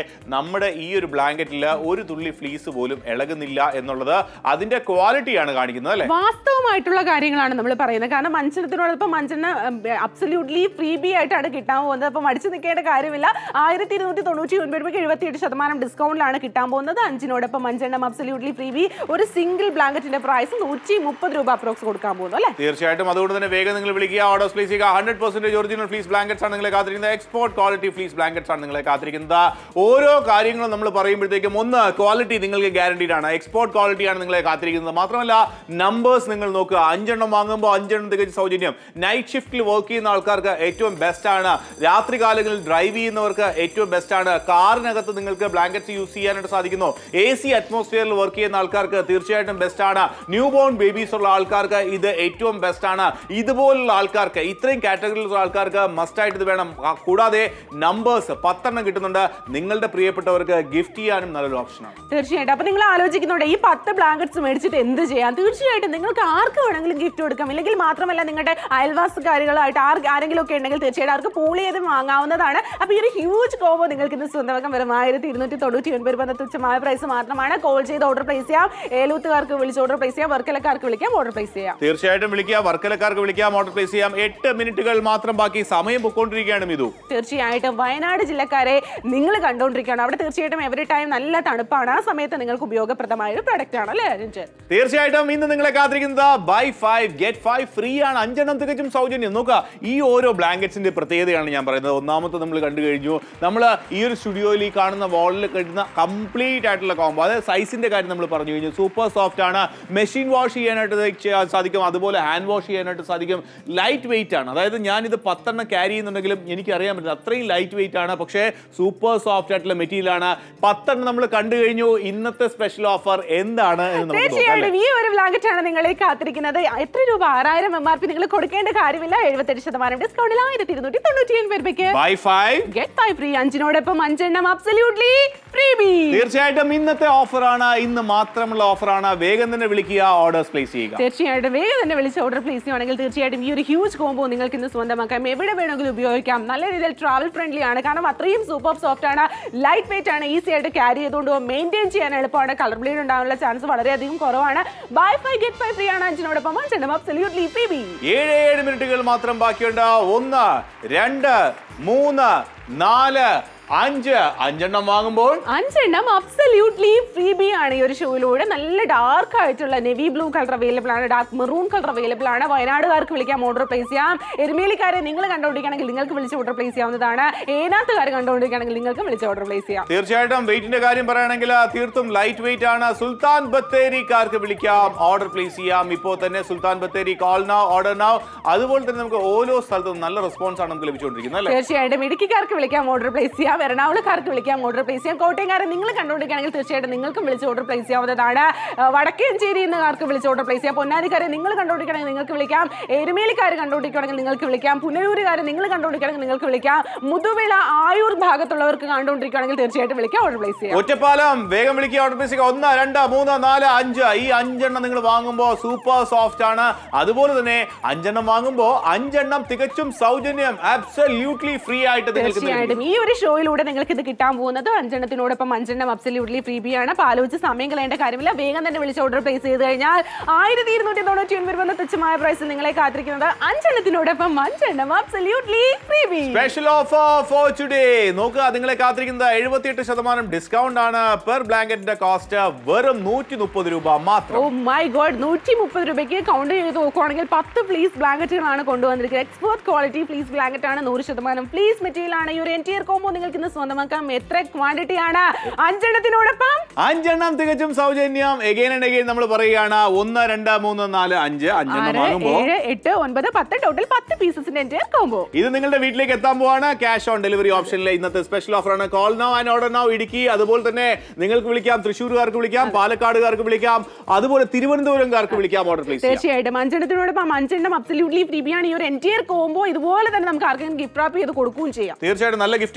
നമ്മുടെ ഈ ഒരു ബ്ലാങ്കറ്റിൽ ഒരു തുള്ളി ഫ്ലീസ് പോലും ഇളകുന്നില്ല എന്നുള്ളത് അതിന്റെ ക്വാളിറ്റിയാണ് കാണിക്കുന്നത് അല്ലെ വാസ്തവമായിട്ടുള്ള കാര്യങ്ങളാണ് നമ്മൾ പറയുന്നത് കാരണം മഞ്ചനത്തിനോടൊപ്പം മഞ്ചെണ്ണ അബ്സല്യൂട്ട്ലി ഫ്രീ ബി ആയിട്ടാണ് കിട്ടാൻ പോകുന്നത് അപ്പം മടിച്ചു നിൽക്കേണ്ട കാര്യമില്ല ആയിരത്തി ഇരുന്നൂറ്റി തൊണ്ണൂറ്റി ഒൻപത് രൂപയ്ക്ക് എഴുപത്തിയെട്ട് ശതമാനം ഡിസ്കൗണ്ടിലാണ് കിട്ടാൻ പോകുന്നത് അഞ്ചിനോടൊപ്പം മഞ്ചെണ്ണം അബ്സല്യൂട്ട്ലി ഫ്രീ ബി ഒരു സിംഗിൾ ബ്ലാങ്കറ്റിന്റെ പ്രൈസ് നൂറ്റി മുപ്പത് രൂപ അപ്രോക്സ് കൊടുക്കാൻ പോകുന്നു അല്ലേ തീർച്ചയായിട്ടും അതുകൊണ്ട് തന്നെ വേഗം നിങ്ങൾ വിളിക്കുക ഓർഡർ പ്ലേസ് ചെയ്യുക hundred percentage original fleece blankets ആണ് നിങ്ങളെ കാത്തിരിക്കുന്നത് എക്സ്പോർട്ട് ക്വാളിറ്റി ഫ്ലീസ് ബ്ലാങ്കറ്റ്സ് ആണ് നിങ്ങളെ കാത്തിരിക്കുന്നത് ഓരോ കാര്യങ്ങളും നമ്മൾ പറയുമ്പോഴത്തേക്കും ഒന്ന് ക്വാളിറ്റി നിങ്ങൾക്ക് ഗ്യാരണ്ടീഡ് ആണ് എക്സ്പോർട്ട് ക്വാളിറ്റി ആണ് നിങ്ങളെ കാത്തിരിക്കുന്നത് മാത്രമല്ല നമ്പേഴ്സ് നിങ്ങൾ നോക്കുക അഞ്ചെണ്ണം വാങ്ങുമ്പോൾ അഞ്ചെണ്ണം തികച്ച് സൗജന്യം നൈറ്റ് ഷിഫ്റ്റിൽ വർക്ക് ചെയ്യുന്ന ആൾക്കാർക്ക് ഏറ്റവും ബെസ്റ്റ് ആണ് രാത്രി കാലങ്ങളിൽ ഡ്രൈവ് ചെയ്യുന്നവർക്ക് ഏറ്റവും ബെസ്റ്റ് ആണ് കാറിനകത്ത് നിങ്ങൾക്ക് ബ്ലാങ്കറ്റ്സ് യൂസ് ചെയ്യാനായിട്ട് സാധിക്കുന്നു എ സി അറ്റ്മോസ്ഫിയറിൽ വർക്ക് ചെയ്യുന്ന ആൾക്കാർക്ക് തീർച്ചയായിട്ടും ബെസ്റ്റ് ആണ് ന്യൂ ബോൺ ബേബീസ് ഉള്ള ആൾക്കാർക്ക് ഇത് ഏറ്റവും ബെസ്റ്റ് ആണ് ഇതുപോലുള്ള ആൾക്കാർക്ക് ഇത്രയും കാറ്റഗറിയിലുള്ള ആൾക്കാർക്ക് മസ്റ്റ് ആയിട്ട് ഇത് വേണം ആ, കൂടാതെ നമ്പേഴ്സ് പത്തെണ്ണം കിട്ടുന്നുണ്ട് നിങ്ങളുടെ പ്രിയപ്പെട്ടവർക്ക് ഗിഫ്റ്റ് ചെയ്യാനും നല്ലൊരു ഓപ്ഷനാണ് തീർച്ചയായിട്ടും അപ്പൊ നിങ്ങൾ ആലോചിക്കുന്നുണ്ട് ഈ പത്ത് ബ്ലാങ്കറ്റ്സ് മേടിച്ചിട്ട് എന്ത് ചെയ്യാം തീർച്ചയായിട്ടും നിങ്ങൾക്ക് ആർക്ക് വേണമെങ്കിലും ഗിഫ്റ്റ് കൊടുക്കാം ഇല്ലെങ്കിൽ മാത്രമല്ല നിങ്ങളുടെ അയൽവാസക്കാരികളായിട്ട് ആർ ആരെങ്കിലും ഒക്കെ ഉണ്ടെങ്കിൽ തീർച്ചയായിട്ടും അവർക്ക് പൂൾ ചെയ്ത് വാങ്ങാവുന്നതാണ് അപ്പൊ ഈ ഒരു ഹ്യൂജ് കോംബോ നിങ്ങൾക്ക് ഇന്ന് സ്വന്തമാക്കാൻ വരും ആയിരത്തി ഇരുന്നൂറ്റി തൊണ്ണൂറ്റി ഒൻപത് രൂപ എന്ന തുച്ഛമായ പ്രൈസ് മാത്രമാണ് കോൾ ചെയ്ത് ഓർഡർ പ്ലേസ് ചെയ്യാം ഏലൂത്തുകാർക്ക് വിളിച്ച് ഓർഡർ പ്ലേസ് ചെയ്യാം വർക്കലക്കാർക്ക് വിളിക്കാം ഓർഡർ പ്ലേസ് ചെയ്യാം തീർച്ചയായിട്ടും വിളിക്കുക വർക്കലക്കാർക്ക് വിളിക്കാം ഓർഡർ പ്ലേസ് ചെയ്യാം എട്ട് മിനിറ്റുകൾ മാത്രം ബാക്കി സമയം പൊക്കോണ്ടിരിക്കുകയാണ് മിതു തീർച്ചയായിട്ടും വയനാട് ജില്ലക്കാരെ നിങ്ങൾ കണ്ടുകൊണ്ടിരിക്കുകയാണ് അവിടെ തീർച്ചയായിട്ടും എവറി ടൈം നല്ല തണുപ്പാണ് ആ സമയത്ത് നിങ്ങൾക്ക് ഉപയോഗപ്രദമായ ഒരു പ്രൊഡക്റ്റ് ആണ് അല്ലേ രഞ്ജൻ തീർച്ചയായിട്ടും ഇന്ന് നിങ്ങളെ കാത്തിരിക്കുന്നത് buy five get five free ആണ് അഞ്ചെണ്ണം തികച്ചും സൗജന്യം നോക്കുക ഈ ഓരോ ബ്ലാങ്കറ്റ്സിന്റെ പ്രത്യേകതയാണ് ഞാൻ പറയുന്നത് ഒന്നാമത്തെ നമ്മൾ കണ്ടു കഴിഞ്ഞു നമ്മൾ ഈ ഒരു സ്റ്റുഡിയോയിൽ ഈ കാണുന്ന വാളിൽ കിട്ടുന്ന കംപ്ലീറ്റ് ആയിട്ടുള്ള കോംബോ അതായത് സൈസിന്റെ കാര്യം നമ്മൾ പറഞ്ഞു കഴിഞ്ഞു സൂപ്പർ സോഫ്റ്റ് ആണ് മെഷീൻ വാഷ് ചെയ്യാനായിട്ട് ഇത് ചെയ്യാൻ സാധിക്കും അതുപോലെ ഹാൻഡ് വാഷ് ചെയ്യാനായിട്ട് സാധിക്കും ലൈറ്റ് വെയിറ്റ് ആണ് അതായത് ഞാനിത് പത്തെണ്ണം ക്യാരി ചെയ്യുന്നുണ്ടെങ്കിലും എനിക്ക് അറിയാൻ പറ്റില്ല അത്രയും ലൈറ്റ് വെയിറ്റ് ആണ് പക്ഷേ സൂപ്പർ സോഫ്റ്റ് ആയിട്ടുള്ള മെറ്റീരിയൽ ആണ് പത്തെണ്ണം നമ്മൾ കണ്ടു കഴിഞ്ഞു ഇന്നത്തെ സ്പെഷ്യൽ ഓഫർ എന്താണ് എന്ന് നമുക്ക് നോക്കാം അല്ലേ? തീർച്ചയായിട്ടും ഈ ഒരു ബ്ലാങ്കറ്റ് ആണ് നിങ്ങളെ കാത്തിരിക്കുന്നത് എത്ര രൂപ ആറായിരം എം ആർ പി നിങ്ങൾ കൊടുക്കേണ്ട കാര്യമില്ല എഴുപത്തെട്ട് ശതമാനം ഡിസ്കൗണ്ടിൽ ആയിരത്തി ഇരുന്നൂറ്റി തൊണ്ണൂറ്റി ഒൻപത് രൂപയ്ക്ക് buy five get five free അഞ്ചിനോടൊപ്പം അഞ്ചെണ്ണം അബ്സല്യൂട്ട്ലി ഫ്രീ ബി തീർച്ചയായിട്ടും ഇന്നത്തെ ഓഫറാണ് ഇന്ന് മാത്രമുള്ള ഓഫറാണ് വേഗം തന്നെ വിളിക്കുക ഓർഡേഴ്സ് പ്ലേസ് ചെയ്യുക തീർച്ചയായിട്ടും വേഗം തന്നെ വിളിച്ച് ഓർഡർ പ്ലേസ് ചെയ്യുവാണെങ്കിൽ തീർച്ചയായിട്ടും ഈ ഒരു ഹ്യൂജ് കോംബോ നിങ്ങൾക്ക് ഇന്ന് സ്വന്തമാക്കാം എവിടെ വേണമെങ്കിലും ഉപയോഗിക്കാം നല്ല രീതിയിൽ ട്രാവൽ ഫ്രണ്ട്ലി ആണ് കാരണം അത്രയും സൂപ്പർ സോഫ്റ്റ് ആണ് ലൈറ്റ് വെയിറ്റ് ആണ് ഈസി ആയിട്ട് ക്യാരി ചെയ്തുകൊണ്ട് മെയിൻറ്റെയിൻ ചെയ്യാൻ എളുപ്പമാണ് കളർ ബ്ലീഡ് ഉണ്ടാകാനുള്ള ചാൻസ് വളരെയധികം കുറവാണ് buy five get five free ആണ് അഞ്ചിനോടൊപ്പം അഞ്ചെണ്ണം അബ്സല്യൂട്ട്ലി ഫ്രീ ബി ഏഴ് ഏഴ് മിനിറ്റുകൾ മാത്രം ബാക്കിയുണ്ട് ഒന്ന് രണ്ട് മൂന്ന് നാല് അഞ്ച് അഞ്ചെണ്ണം വാങ്ങുമ്പോൾ അഞ്ചെണ്ണം അബ്സല്യൂട്ട്ലി ഫ്രീ ബി ആണ് ഈ ഒരു ഷോയിലൂടെ നല്ല ഡാർക്ക് ആയിട്ടുള്ള നെവി ബ്ലൂ കളർ അവൈലബിൾ ആണ് ഡാർക്ക് മെറൂൺ കളർ അവൈലബിൾ ആണ് വയനാടുകാർക്ക് വിളിക്കാം ഓർഡർ പ്ലേസ് ചെയ്യാം എരുമേലിക്കാരെ നിങ്ങൾ കണ്ടുകൊണ്ടിരിക്കുകയാണെങ്കിൽ നിങ്ങൾക്ക് വിളിച്ച് ഓർഡർ പ്ലേസ് ചെയ്യാവുന്നതാണ് ഏനാത്തുകാർ കണ്ടുകൊണ്ടിരിക്കുകയാണെങ്കിൽ നിങ്ങൾക്ക് വിളിച്ച് ഓർഡർ പ്ലേസ് ചെയ്യാം തീർച്ചയായിട്ടും വെയിറ്റിന്റെ കാര്യം പറയുകയാണെങ്കിൽ തീർത്തും ലൈറ്റ് വെയിറ്റ് ആണ് സുൽത്താൻ ബത്തേരിക്കാർക്ക് വിളിക്കാം ഓർഡർ പ്ലേസ് ചെയ്യാം ഇപ്പോൾ തന്നെ Sultan Bathery call now order now അതുപോലെ തന്നെ നമുക്ക് ഓരോ സ്ഥലത്തും നല്ല റെസ്പോൺസ് ആണ് നമുക്ക് ലഭിച്ചുകൊണ്ടിരിക്കുന്നത് അല്ലേ തീർച്ചയായിട്ടും ഇടുക്കിക്കാർക്ക് വിളിക്കാം ഓർഡർ പ്ലേസ് ചെയ്യാം എറണാകുളക്കാർക്ക് വിളിക്കാം ഓർഡർ പ്ലേസ് ചെയ്യാം കോട്ടയംകാരെ നിങ്ങൾ കണ്ടുകൊണ്ടിരിക്കുകയാണെങ്കിൽ തീർച്ചയായിട്ടും നിങ്ങൾക്കും വിളിച്ച് ഓർഡർ പ്ലേസ് ചെയ്യാവുന്നതാണ് ആ, വടക്കേഞ്ചേരി എന്നകാർക്ക് വിളിച്ച് ഓർഡർ പ്ലേസ് ചെയ്യാം പൊന്നാനിക്കാരെ നിങ്ങൾ കണ്ടുകൊണ്ടിരിക്കുകയാണെങ്കിൽ നിങ്ങൾക്ക് വിളിക്കാം എരുമേലിക്കാർ കണ്ടുകൊണ്ടിരിക്കുകയാണെങ്കിൽ നിങ്ങൾക്ക് വിളിക്കാം പുനലൂരുകാരെ നിങ്ങൾ കണ്ടുകൊണ്ടിരിക്കുകയാണെങ്കിൽ നിങ്ങൾക്ക് വിളിക്കാം മുതുവിള ആയൂർ ഭാഗത്തുള്ളവർക്ക് കണ്ടുകൊണ്ടിരിക്കുകയാണെങ്കിൽ തീർച്ചയായിട്ടും വിളിക്കാം ഓർഡർ പ്ലേസ് ചെയ്യാം ഒറ്റപ്പാലം വേഗം വിളിക്കുക ഓർഡർ പ്ലേസ് ചെയ്യുക ഒന്ന് രണ്ട് മൂന്ന് നാല് അഞ്ച് ഈ അഞ്ചെണ്ണം നിങ്ങൾ വാങ്ങുമ്പോൾ സൂപ്പർ സോഫ്റ്റ് ആണ് അതുപോലെ തന്നെ അഞ്ചെണ്ണം വാങ്ങുമ്പോൾ അഞ്ചെണ്ണം തികച്ചും സൗജന്യം അബ്സല്യൂട്ട്ലി ഫ്രീ ആയിട്ട് നിങ്ങൾക്ക് ഇത് ലഭിക്കും. തീർച്ചയായിട്ടും ഈ ഒരു ഷോയിലൂടെ നിങ്ങൾക്ക് ഇത് കിട്ടാൻ പോകുന്നത് അഞ്ചെണ്ണത്തിനോടൊപ്പം അഞ്ചെണ്ണം അബ്സല്യൂട്ട്ലി ഫ്രീ ബി ആണ് പാലോചിച്ച് സമയം കളയേണ്ട കാര്യമില്ല വേഗം തന്നെ വിളിച്ച് ഓർഡർ പ്ലേസ് ചെയ്ത് കഴിഞ്ഞാൽ ആയിരത്തി ഇരുന്നൂറ്റി തൊണ്ണൂറ്റി ഒൻപത് എന്ന തുച്ഛമായ പ്രൈസ് നിങ്ങളെ കാത്തിരിക്കുന്നത് അഞ്ചെണ്ണത്തിനോടൊപ്പം അഞ്ചെണ്ണം absolutely freebie special offer for today നോക്കുക നിങ്ങളെ കാത്തിരിക്കുന്നത് എഴുപത്തിയെട്ട് ശതമാനം ഡിസ്കൗണ്ട് ആണ് പെർ ബ്ലാങ്കറ്റിന്റെ കോസ്റ്റ് വെറും നൂറ്റി മുപ്പത് രൂപ ഓ മാത്രം മൈ ഗോഡ് നൂറ്റി മുപ്പത് രൂപയ്ക്ക് കൗണ്ട് ചെയ്ത് നോക്കുവാണെങ്കിൽ പത്ത് ഫ്ലീസ് ബ്ലാങ്കറ്റുകളാണ് കൊണ്ടുവന്നിരിക്കുന്നത് എക്സ്പോർട്ട് ക്വാളിറ്റി ഫ്ലീസ് ബ്ലാങ്കറ്റ് ആണ് നൂറ് ശതമാനം ഫ്ലീസ് മെറ്റീരിയൽ ആണ് ഈ ഒരു എൻറ്റിയർ കോമ്പോ നിങ്ങൾക്ക് ഇന്ന് സ്വന്തമാക്കാം എത്ര ക്വാണ്ടിറ്റി ആണ് അഞ്ചെണ്ണത്തിനോടൊപ്പം അഞ്ചെണ്ണം തികച്ചും സൗജന്യം എഗൈൻ ആൻഡ് എഗൈൻ നമ്മൾ പറയുകയാണ് ഒന്ന് രണ്ട് മൂന്ന് നാല് അഞ്ച് അഞ്ചെണ്ണം ആറ് വാങ്ങുമ്പോൾ ഏഴ് എട്ട് ഒൻപത് പത്ത് ടോട്ടൽ പത്ത് പീസസിന്റെ എൻറ്റിയർ കോമ്പോ ഇത് നിങ്ങളുടെ വീട്ടിലേക്ക് എത്താൻ പോവാണ് ക്യാഷ് ഓൺ ഡെലിവറി ഓപ്ഷനിലെ ഇന്നത്തെ സ്പെഷ്യൽ ഓഫറാണ് call now and order now Idukki അതുപോലെ തന്നെ നിങ്ങൾക്ക് വിളിക്കാം തൃശ്ശൂർകാർക്ക് വിളിക്കാം പാലക്കാടുകാർക്ക് വിളിക്കാം അതുപോലെ തിരുവനന്തപുരംകാർക്ക് വിളിക്കാം ഓർഡർ പ്ലേസ് ചെയ്യാം തീർച്ചയായിട്ടും അഞ്ചെണ്ണത്തിനോടൊപ്പം അഞ്ചെണ്ണം അബ്സല്യൂട്ട്ലി ഫ്രീ ആണ് ഈ ഒരു എൻറ്റിയർ കോമ്പോ ഇതുപോലെ തന്നെ നമുക്ക് ആർക്കെങ്കിലും ഗിഫ്റ്റ് റാപ്പ് ചെയ്ത് കൊടുക്കുകയും ചെയ്യാം തീർച്ചയായിട്ടും നല്ല ഗിഫ്റ്റിംഗ് ഓപ്ഷൻ ആണ്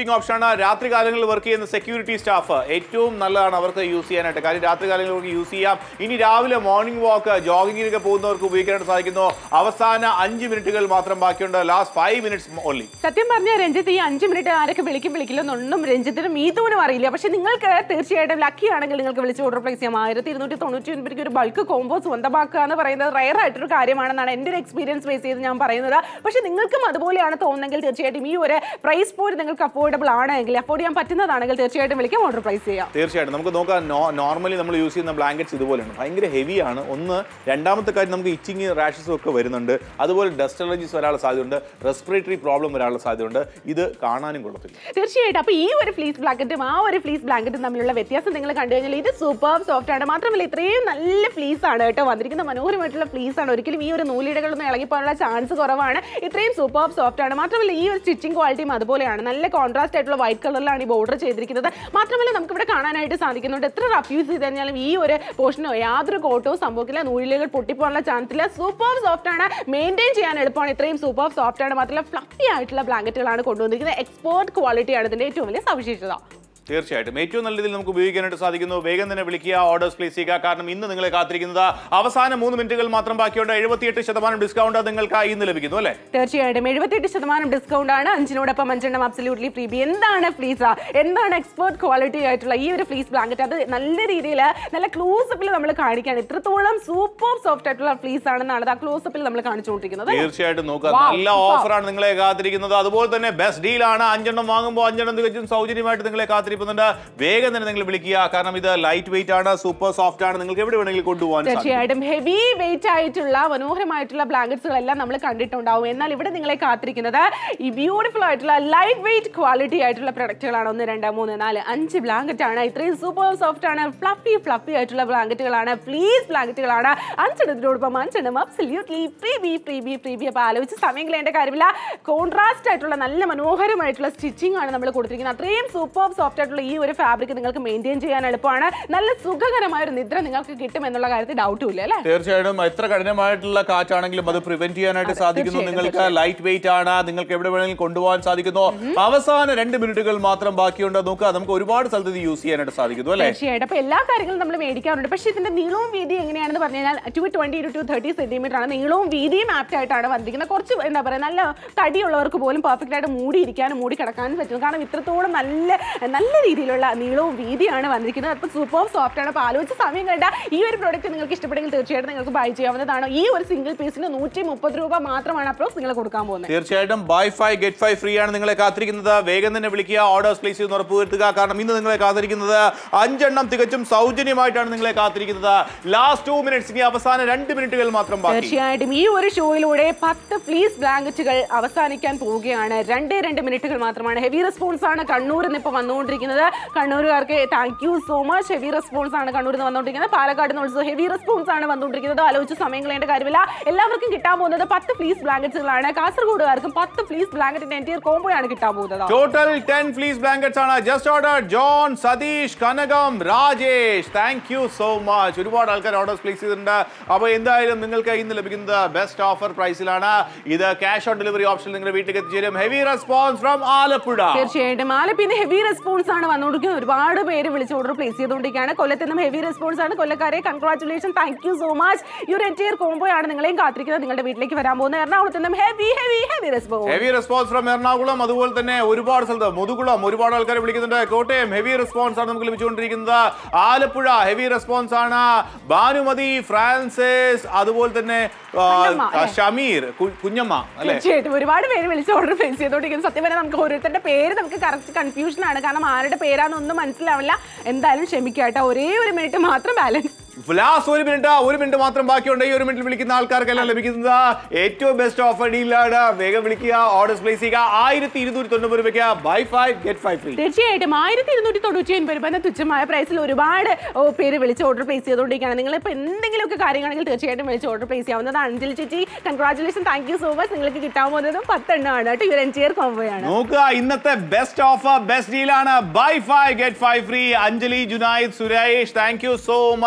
രാത്രി കാലങ്ങളിൽ വർക്ക് ചെയ്യുന്ന സെക്യൂരിറ്റി സ്റ്റാഫ് ഏറ്റവും നല്ലതാണ് അവർക്ക് യൂസ് ചെയ്യാനായിട്ട് കാര്യം രാത്രി കാലങ്ങളിൽ അവർക്ക് യൂസ് ചെയ്യാം ഇനി രാവിലെ മോർണിംഗ് വാക്ക് ജോഗിങ്ങിനൊക്കെ പോകുന്നവർക്ക് ഉപയോഗിക്കാനായിട്ട് സാധിക്കുന്നു അവസാന അഞ്ച് മിനിറ്റുകൾ മാത്രം ബാക്കിയുണ്ട് ലാസ്റ്റ് ഫൈവ് മിനിറ്റ്സ് ഓൺലി സത്യം പറഞ്ഞ രഞ്ജിത്ത് ഈ അഞ്ച് മിനിറ്റ് ആരൊക്കെ വിളിക്കും വിളിക്കില്ലെന്നൊന്നും രഞ്ജിത്തിനും മീതുവിനും അറിയില്ല പക്ഷെ നിങ്ങൾക്ക് തീർച്ചയായിട്ടും ലക്കി ആണെങ്കിൽ നിങ്ങൾക്ക് വിളിച്ച് ഓർഡർ പ്ലേസ് ചെയ്യാം ആയിരത്തി ഇരുന്നൂറ്റി തൊണ്ണൂറ്റി ഒൻപതിക്ക് ഒരു ബൾക്ക് കോംബോ സ്വന്തമാക്കുക എന്ന് പറയുന്നത് റയർ ആയിട്ടൊരു കാര്യമാണെന്നാണ് എൻ്റെ ഒരു എക്സ്പീരിയൻസ് ബേസ് ചെയ്ത് ഞാൻ പറയുന്നത് പക്ഷെ നിങ്ങൾക്കും അതുപോലെയാണ് തോന്നുന്നെങ്കിൽ തീർച്ചയായിട്ടും ഈ ഒരു പ്രൈസ് പോയിന്റ് നിങ്ങൾക്ക് അഫോർഡബിൾ ആണെങ്കിൽ അഫോർഡ് ചെയ്യാൻ പറ്റുന്നതാണെങ്കിൽ തീർച്ചയായിട്ടും വിളിക്കാം ഓർഡർ പ്ലേസ് ചെയ്യാം തീർച്ചയായിട്ടും നമുക്ക് നോക്കാം നോർമലി നമ്മൾ യൂസ് ചെയ്യുന്ന ബ്ലാങ്കറ്റ്സ് ഇതുപോലെയാണ് ഭയങ്കര ഹെവിയാണ് ഒന്ന് രണ്ടാമത്തെ കാര്യം നമുക്ക് ഇച്ചിങ് റാഷസും ഒക്കെ വരുന്നുണ്ട് അതുപോലെ ഡസ്റ്റ് അലർജീസ് വരാനുള്ള സാധ്യതയുണ്ട് റെസ്പിറേറ്ററി പ്രോബ്ലം വരാനുള്ള സാധ്യതയുണ്ട് ഇത് കാണാനും കൊള്ളത്തില്ല തീർച്ചയായിട്ടും അപ്പൊ ഈ ഒരു ഫ്ലീസ് ബ്ലാങ്കറ്റും ആ ഒരു ഫ്ലീസ് ബ്ലാങ്കറ്റും തമ്മിലുള്ള വ്യത്യാസം നിങ്ങൾ കണ്ടു കഴിഞ്ഞാൽ ഇത് സൂപ്പർ സോഫ്റ്റ് ആണ് മാത്രമല്ല ഇത്രയും നല്ല ഫ്ലീസ് ആണ് കേട്ടോ വന്നിരിക്കുന്ന മനോഹരമായിട്ടുള്ള ഫ്ലീസ് ആണ് ഒരിക്കലും ഈ ഒരു നൂലിടകളൊന്നും ഇളകിപ്പോകാനുള്ള ചാൻസ് കുറവാണ് ഇത്രയും സൂപ്പർ സോഫ്റ്റ് ആണ് മാത്രമല്ല ഈ ഒരു സ്റ്റിച്ചിങ് ക്വാളിറ്റിയും അതുപോലെയാണ് നല്ല കോൺട്രാസ്റ്റ് ആയിട്ടുള്ള വൈറ്റ് കളറിലാണ് ഈ ബോർഡർ ചെയ്തിരിക്കുന്നത് മാത്രമല്ല നമുക്ക് ഇവിടെ കാണാനായിട്ട് സാധിക്കുന്നുണ്ട് എത്ര റഫ് യൂസ് ചെയ്ത് കഴിഞ്ഞാലും ഈ ഒരു പോർഷനോ യാതൊരു കോട്ടോ സംഭവിക്കില്ല നൂലുകൾ പൊട്ടിപ്പോകാനുള്ള ചാൻസ് ഇല്ല സൂപ്പർ സോഫ്റ്റ് ആണ് മെയിൻറ്റെയിൻ ചെയ്യാൻ എളുപ്പമാണ് ഇത്രയും സൂപ്പർ സോഫ്റ്റ് ആണ് മാത്രമല്ല ഫ്ലഫി ആയിട്ടുള്ള ബ്ലാങ്കറ്റുകളാണ് കൊണ്ടുവന്നിരിക്കുന്നത് എക്സ്പോർട്ട് ക്വാളിറ്റിയാണ് ഇതിന്റെ ഏറ്റവും വലിയ സവിശേഷത തീർച്ചയായിട്ടും ഏറ്റവും നല്ല രീതിയിൽ നമുക്ക് ഉപയോഗിക്കാനായിട്ട് സാധിക്കുന്നു വേഗം തന്നെ വിളിക്കുക ഓർഡേഴ്സ് പ്ലേസ് ചെയ്യുക കാരണം ഇന്ന് നിങ്ങളെ കാത്തിരിക്കുന്നത് അവസാന മൂന്ന് മിനിറ്റുകൾ മാത്രം ബാക്കിയുണ്ട് എഴുപത്തിയെട്ട് ശതമാനം ഡിസ്കൗണ്ട് നിങ്ങൾക്ക് ഇന്ന് ലഭിക്കുന്നു അല്ലേ തീർച്ചയായിട്ടും എഴുപത്തിയെട്ട് ശതമാനം ഡിസ്കൗണ്ട് ആണ് അഞ്ചിനോടൊപ്പം അഞ്ചെണ്ണം അബ്സല്യൂട്ട്ലി ഫ്രീ ബി എന്താണ് ഫ്ലീസ എന്താണ് എക്സ്പേർട്ട് ക്വാളിറ്റി ആയിട്ടുള്ള ഈ ഒരു ഫ്ലീസ് ബ്ലാങ്കറ്റ് അത് നല്ല രീതിയിൽ നല്ല ക്ലോസപ്പിൽ നമ്മൾ കാണിക്കുകയാണ് ഇത്രത്തോളം സൂപ്പർ സോഫ്റ്റ് ആയിട്ടുള്ള ഫ്ലീസ് ആണെന്നാണ് ആ ക്ലോസപ്പിൽ നമ്മൾ കാണിച്ചുകൊണ്ടിരിക്കുന്നത് തീർച്ചയായിട്ടും നോക്കുക Wow, നല്ല super. ഓഫറാണ് നിങ്ങളെ കാത്തിരിക്കുന്നത് അതുപോലെ തന്നെ ബെസ്റ്റ് ഡീലാണ് അഞ്ചെണ്ണം വാങ്ങുമ്പോൾ അഞ്ചെണ്ണം തികച്ചും സൗജന്യമായിട്ട് നിങ്ങളെ കാത്തിരിക്കുന്നുണ്ട് വേഗം തന്നെ നിങ്ങൾ വിളിക്കുക കാരണം ഇത് ലൈറ്റ് വെയിറ്റ് ആണ് സൂപ്പർ സോഫ്റ്റ് ആണ് നിങ്ങൾക്ക് എവിടെ വേണമെങ്കിലും കൊണ്ടുപോകാൻ സാധിക്കും തീർച്ചയായിട്ടും ഹെവി വെയിറ്റ് ആയിട്ടുള്ള മനോഹരമായിട്ടുള്ള ബ്ലാങ്കറ്റ്സുകളെല്ലാം നമ്മൾ കണ്ടിട്ടുണ്ടാവും എന്നാൽ ഇവിടെ നിങ്ങളെ കാത്തിരിക്കുന്നത് ഈ ബ്യൂട്ടിഫുൾ ആയിട്ടുള്ള ലൈറ്റ് വെയിറ്റ് ക്വാളിറ്റി ആയിട്ടുള്ള പ്രൊഡക്റ്റുകളാണ് ഒന്ന് രണ്ട് മൂന്ന് നാല് അഞ്ച് ബ്ലാങ്കറ്റ് ആണ് ഇത്രയും സൂപ്പർ സോഫ്റ്റ് ആണ് ഫ്ലഫി ഫ്ലഫി ആയിട്ടുള്ള ബ്ലാങ്കറ്റുകളാണ് ഫ്ലീസ് ബ്ലാങ്കറ്റുകളാണ് അഞ്ചെണ്ണത്തിനോടൊപ്പം അഞ്ചെണ്ണം absolutely freebie freebie freebie അപ്പോൾ ആലോചിച്ച് സമയം കളയേണ്ട കാര്യമില്ല കോൺട്രാസ്റ്റ് ആയിട്ടുള്ള നല്ല മനോഹരമായിട്ടുള്ള സ്റ്റിച്ചിങ് ആണ് നമ്മൾ കൊടുത്തിരിക്കുന്നത് അത്രയും സൂപ്പർ സോഫ്റ്റ് ആയിട്ടുള്ള ഈ ഒരു ഫാബ്രിക് നിങ്ങൾക്ക് മെയിൻറ്റെയിൻ ചെയ്യാൻ എളുപ്പമാണ് നല്ല സുഖകരമായ ഒരു നിദ്ര നിങ്ങൾക്ക് കിട്ടും എന്നുള്ള കാര്യത്തിൽ ഡൗട്ടും ഇല്ല അല്ലേ തീർച്ചയായിട്ടും എത്ര കഠിനമായിട്ടുള്ള കാറ്റാണെങ്കിലും അത് പ്രിവെന്റ് ചെയ്യാനായിട്ട് സാധിക്കുന്നു തീർച്ചയായും, നിങ്ങൾക്ക് ലൈറ്റ് വെയിറ്റ് ആണ് നിങ്ങൾക്ക് എവിടെ വേണമെങ്കിലും കൊണ്ടുപോകാൻ സാധിക്കുന്നു അവസാന രണ്ട് മിനിറ്റുകൾ മാത്രം ബാക്കിയുണ്ട് നോക്കുക നമുക്ക് ഒരുപാട് സ്ഥലത്ത് ഇത് യൂസ് ചെയ്യാനായിട്ട് സാധിക്കുന്നു അല്ലേ തീർച്ചയായിട്ടും അപ്പൊ എല്ലാ കാര്യങ്ങളും നമ്മൾ മേടിക്കാറുണ്ട് പക്ഷേ ഇതിന്റെ നീളവും വീതിയും എങ്ങനെയാണെന്ന് പറഞ്ഞു കഴിഞ്ഞാൽ two twenty two thirty centimetre ആണ് നീളവും വീതിയും ആപ്റ്റ് ആയിട്ടാണ് വന്നിരിക്കുന്നത് കുറച്ച് എന്താ പറയുക നല്ല തടിയുള്ളവർക്ക് പോലും പെർഫെക്റ്റ് ആയിട്ട് മൂടിയിരിക്കാനും മൂടി കിടക്കാനും പറ്റും കാരണം ഇത്രത്തോളം നല്ല നല്ല രീതിയിലുള്ള നീളവും വീതിയാണ് വന്നിരിക്കുന്നത് അപ്പോൾ സൂപ്പർ സോഫ്റ്റ് ആണ് അപ്പോൾ ആലോചിച്ച് സമയം കണ്ട ഈ ഒരു പ്രോഡക്റ്റ് നിങ്ങൾക്ക് ഇഷ്ടപ്പെടുമെങ്കിൽ തീർച്ചയായിട്ടും നിങ്ങൾക്ക് ബൈ ചെയ്യാവുന്നതാണ് ഈ ഒരു സിംഗിൾ പീസിന് നൂറ്റി മുപ്പത് രൂപ മാത്രമാണ് അപ്രോക്സ് നിങ്ങൾ കൊടുക്കാൻ പോകുന്നത് തീർച്ചയായിട്ടും buy five get five free ആണ് നിങ്ങളെ കാത്തിരിക്കുന്നത് വേഗം തന്നെ വിളിക്കുക ഓർഡേഴ്സ് പ്ലേസ് ചെയ്യുന്ന ഉറപ്പുവരുത്തുക കാരണം ഇന്ന് നിങ്ങളെ കാത്തിരിക്കുന്നത് അഞ്ചെണ്ണം തികച്ചും സൗജന്യമായിട്ടാണ് നിങ്ങളെ കാത്തിരിക്കുന്നത് ലാസ്റ്റ് ടു മിനിറ്റ്സ് ഇനി അവസാന രണ്ട് മിനിറ്റുകൾ മാത്രം ബാക്കി തീർച്ചയായിട്ടും ഈ ഒരു ഷോയിലൂടെ പത്ത് ഫ്ലീസ് ബ്ലാങ്കറ്റുകൾ അവസാനിക്കാൻ പോവുകയാണ് രണ്ടേ രണ്ട് മിനിറ്റുകൾ മാത്രമാണ് ഹെവി റെസ്പോൺസ് ആണ് കണ്ണൂരിൽ നിന്ന് ഇപ്പോൾ വന്നുകൊണ്ടിരിക്കുന്നത് കണ്ണൂരുകാർക്ക് thank you so much heavy response ആണ് കണ്ണൂരിൽ നിന്ന് വന്നുകൊണ്ടിരിക്കുന്നത് പാലക്കാട് നിന്ന് ഓൾസോ ഹെവി റെസ്പോൺസ് ആണ് വന്നുകൊണ്ടിരിക്കുന്നത് ആലോചിച്ച് സമയം കളയേണ്ട കാര്യമില്ല എല്ലാവർക്കും കിട്ടാൻ പോകുന്നത് പത്ത് ഫ്ലീസ് ബ്ലാങ്കറ്റുകളാണ് കാസർഗോഡുകാർക്കും പത്ത് ഫ്ലീസ് ബ്ലാങ്കറ്റിന്റെ എൻറ്റിയർ കോംബോ ആണ് കിട്ടാൻ പോകുന്നത് ടോട്ടൽ ടെൻ ഫ്ലീസ് ബ്ലാങ്കറ്റ്സ് ആണ് just order John Satheesh Kanakam Rajesh thank you so much ഒരുപാട് ആൾക്കാർ ഓർഡേഴ്സ് പ്ലേസ് ചെയ്തിട്ടുണ്ട് അപ്പോൾ എന്തായാലും നിങ്ങൾക്ക് ഇന്ന് ലഭിക്കുന്നത് ബെസ്റ്റ് ഓഫർ പ്രൈസിലാണ് ഇത് ക്യാഷ് ഓൺ ഡെലിവറി ഓപ്ഷൻ നിങ്ങളുടെ വീട്ടിലേക്ക് എത്തിച്ചേരും ഹെവി റെസ്പോൺസ് ഫ്രം ആലപ്പുഴ തീർച്ചയായിട്ടും ആലപ്പിന്ന് ഹെവി റെസ്പോൺസ് ആണ് വന്നുകൊണ്ടിരിക്കുന്നത് ഒരുപാട് പേര് വിളിച്ച് ഓർഡർ പ്ലേസ് ചെയ്തുകൊണ്ടിരിക്കുകയാണ് കൊല്ലത്ത് നിന്നും ഹെവി റെസ്പോൺസ് ആണ് കൊല്ലക്കാരെ congratulation thank you so much ഈ ഒരു എൻറ്റിയർ കോംബോ ആണ് നിങ്ങളെയും കാത്തിരിക്കുന്നത് നിങ്ങളുടെ വീട്ടിലേക്ക് വരാൻ പോകുന്നത് എറണാകുളത്ത് നിന്നും heavy heavy heavy response heavy response from Ernakulam അതുപോലെ തന്നെ ഒരുപാട് സ്ഥലത്ത് മുതുകുളം ഒരുപാട് ആൾക്കാർ വിളിക്കുന്നുണ്ട് കോട്ടയം ഹെവി റെസ്പോൺസ് ആണ് നമുക്ക് ലഭിച്ചുകൊണ്ടിരിക്കുന്നത് ആലപ്പുഴ ഹെവി റെസ്പോൺസ് ആണ് ഭാനുമതി ഫ്രാൻസിസ് അതുപോലെ തന്നെ ആ, കുഞ്ഞമ്മ, അല്ലേ? ഷമീർ കു- കുഞ്ഞമ്മ അല്ലെ തീർച്ചയായിട്ടും ഒരുപാട് പേര് വിളിച്ച് ഓർഡർ പ്ലേസ് ചെയ്തോണ്ടിരിക്കുന്നത് സത്യം പറഞ്ഞാൽ നമുക്ക് ഓരോരുത്തരുടെ പേര് നമുക്ക് കറക്റ്റ് കൺഫ്യൂഷൻ ആണ് കാരണം ആരുടെ പേരാണെന്നൊന്നും മനസ്സിലാവില്ല എന്തായാലും ക്ഷമിക്കാം കേട്ടോ ഒരേ ഒരു മിനിറ്റ് മാത്രം ബാലൻസ് ലാസ്റ്റ് ഒരു മിനിറ്റ് ഒരു മിനിറ്റ് മാത്രം ബാക്കിയുണ്ട് ഈ ഒരു മിനിറ്റിൽ വിളിക്കുന്ന ആൾക്കാർക്കെല്ലാം ലഭിക്കുന്നത് ഏറ്റവും ബെസ്റ്റ് ഓഫർ ഡീലാണ് വേഗം വിളിക്കുക ഓർഡേഴ്സ് പ്ലേസ് ചെയ്യുക ആയിരത്തി ഇരുന്നൂറ്റി തൊണ്ണൂറ് രൂപയ്ക്ക് buy five get five free തീർച്ചയായിട്ടും ആയിരത്തി ഇരുന്നൂറ്റി തൊണ്ണൂറ്റി ഒൻപത് രൂപ എന്ന തുച്ഛമായ പ്രൈസിൽ ഒരുപാട് ഓ, പേര് വിളിച്ച് ഓർഡർ പ്ലേസ് ചെയ്തുകൊണ്ടിരിക്കുകയാണ് നിങ്ങൾ ഇപ്പോൾ എന്തെങ്കിലുമൊക്കെ കാര്യമാണെങ്കിൽ തീർച്ചയായിട്ടും വിളിച്ച് ഓർഡർ പ്ലേസ് ചെയ്യാവുന്നതാണ് അഞ്ജലി ചേച്ചി congratulation thank you so much നിങ്ങൾക്ക് കിട്ടാൻ പോകുന്നതും പത്തെണ്ണമാണ് കേട്ടോ ഈ ഒരു എൻറ്റിയർ കോംബോയാണ് നോക്കുക ഇന്നത്തെ ബെസ്റ്റ് ഓഫർ ബെസ്റ്റ് ഡീലാണ് buy five get five free Anjali Junaid Suresh thank you so much നിങ്ങളെ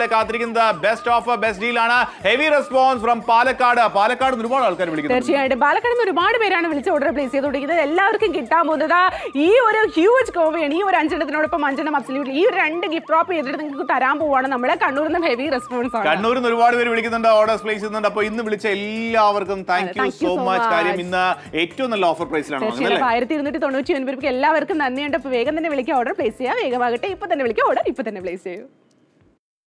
നിങ്ങളെ കാത്തിരിക്കുന്നത് ബെസ്റ്റ് ഓഫർ ബെസ്റ്റ് ഡീൽ ആണ് heavy response from Palakkad Palakkad നിന്ന് ഒരുപാട് ആൾക്കാർ വിളിക്കുന്നുണ്ട് തീർച്ചയായിട്ടും പാലക്കാട് നിന്ന് ഒരുപാട് പേരാണ് വിളിച്ച് ഓർഡർ പ്ലേസ് ചെയ്തുകൊണ്ടിരിക്കുന്നത് എല്ലാവർക്കും കിട്ടാൻ പോകുന്നത് ഈ ഒരു ഹ്യൂജ് കോവയാണ് ഈ ഒരു അഞ്ചെണ്ണത്തിനോടൊപ്പം അഞ്ചെണ്ണം അബ്സല്യൂട്ട്ലി ഈ ഒരു രണ്ട് ഗിഫ്റ്റ് ഡ്രോപ്പ് ചെയ്തിട്ട് നിങ്ങൾക്ക് തരാൻ പോവാണ് നമ്മളെ കണ്ണൂരിൽ നിന്നും ഹെവി റെസ്പോൺസ് ആണ് കണ്ണൂരിൽ നിന്ന് ഒരുപാട് പേര് വിളിക്കുന്നുണ്ട് ഓർഡേഴ്സ് പ്ലേസ് ചെയ്യുന്നുണ്ട് അപ്പോൾ ഇന്ന് വിളിച്ച എല്ലാവർക്കും thank you Thank you so so much കാര്യം much. ഇന്ന് ഏറ്റവും നല്ല ഓഫർ പ്രൈസിലാണ് വാങ്ങുന്നത് അല്ലേ തീർച്ചയായും ആയിരത്തി ഇരുന്നൂറ്റി തൊണ്ണൂറ്റി ഒൻപത് എല്ലാവർക്കും നന്ദിയുണ്ട് അപ്പോൾ വേഗം തന്നെ വിളിക്കുക ഓർഡർ പ്ലേസ് ചെയ്യുക വേഗമാകട്ടെ ഇപ്പൊ തന്നെ വിളിക്കുക ഓർഡർ ഇപ്പൊ തന്നെ പ്ലേസ് ചെയ്യൂ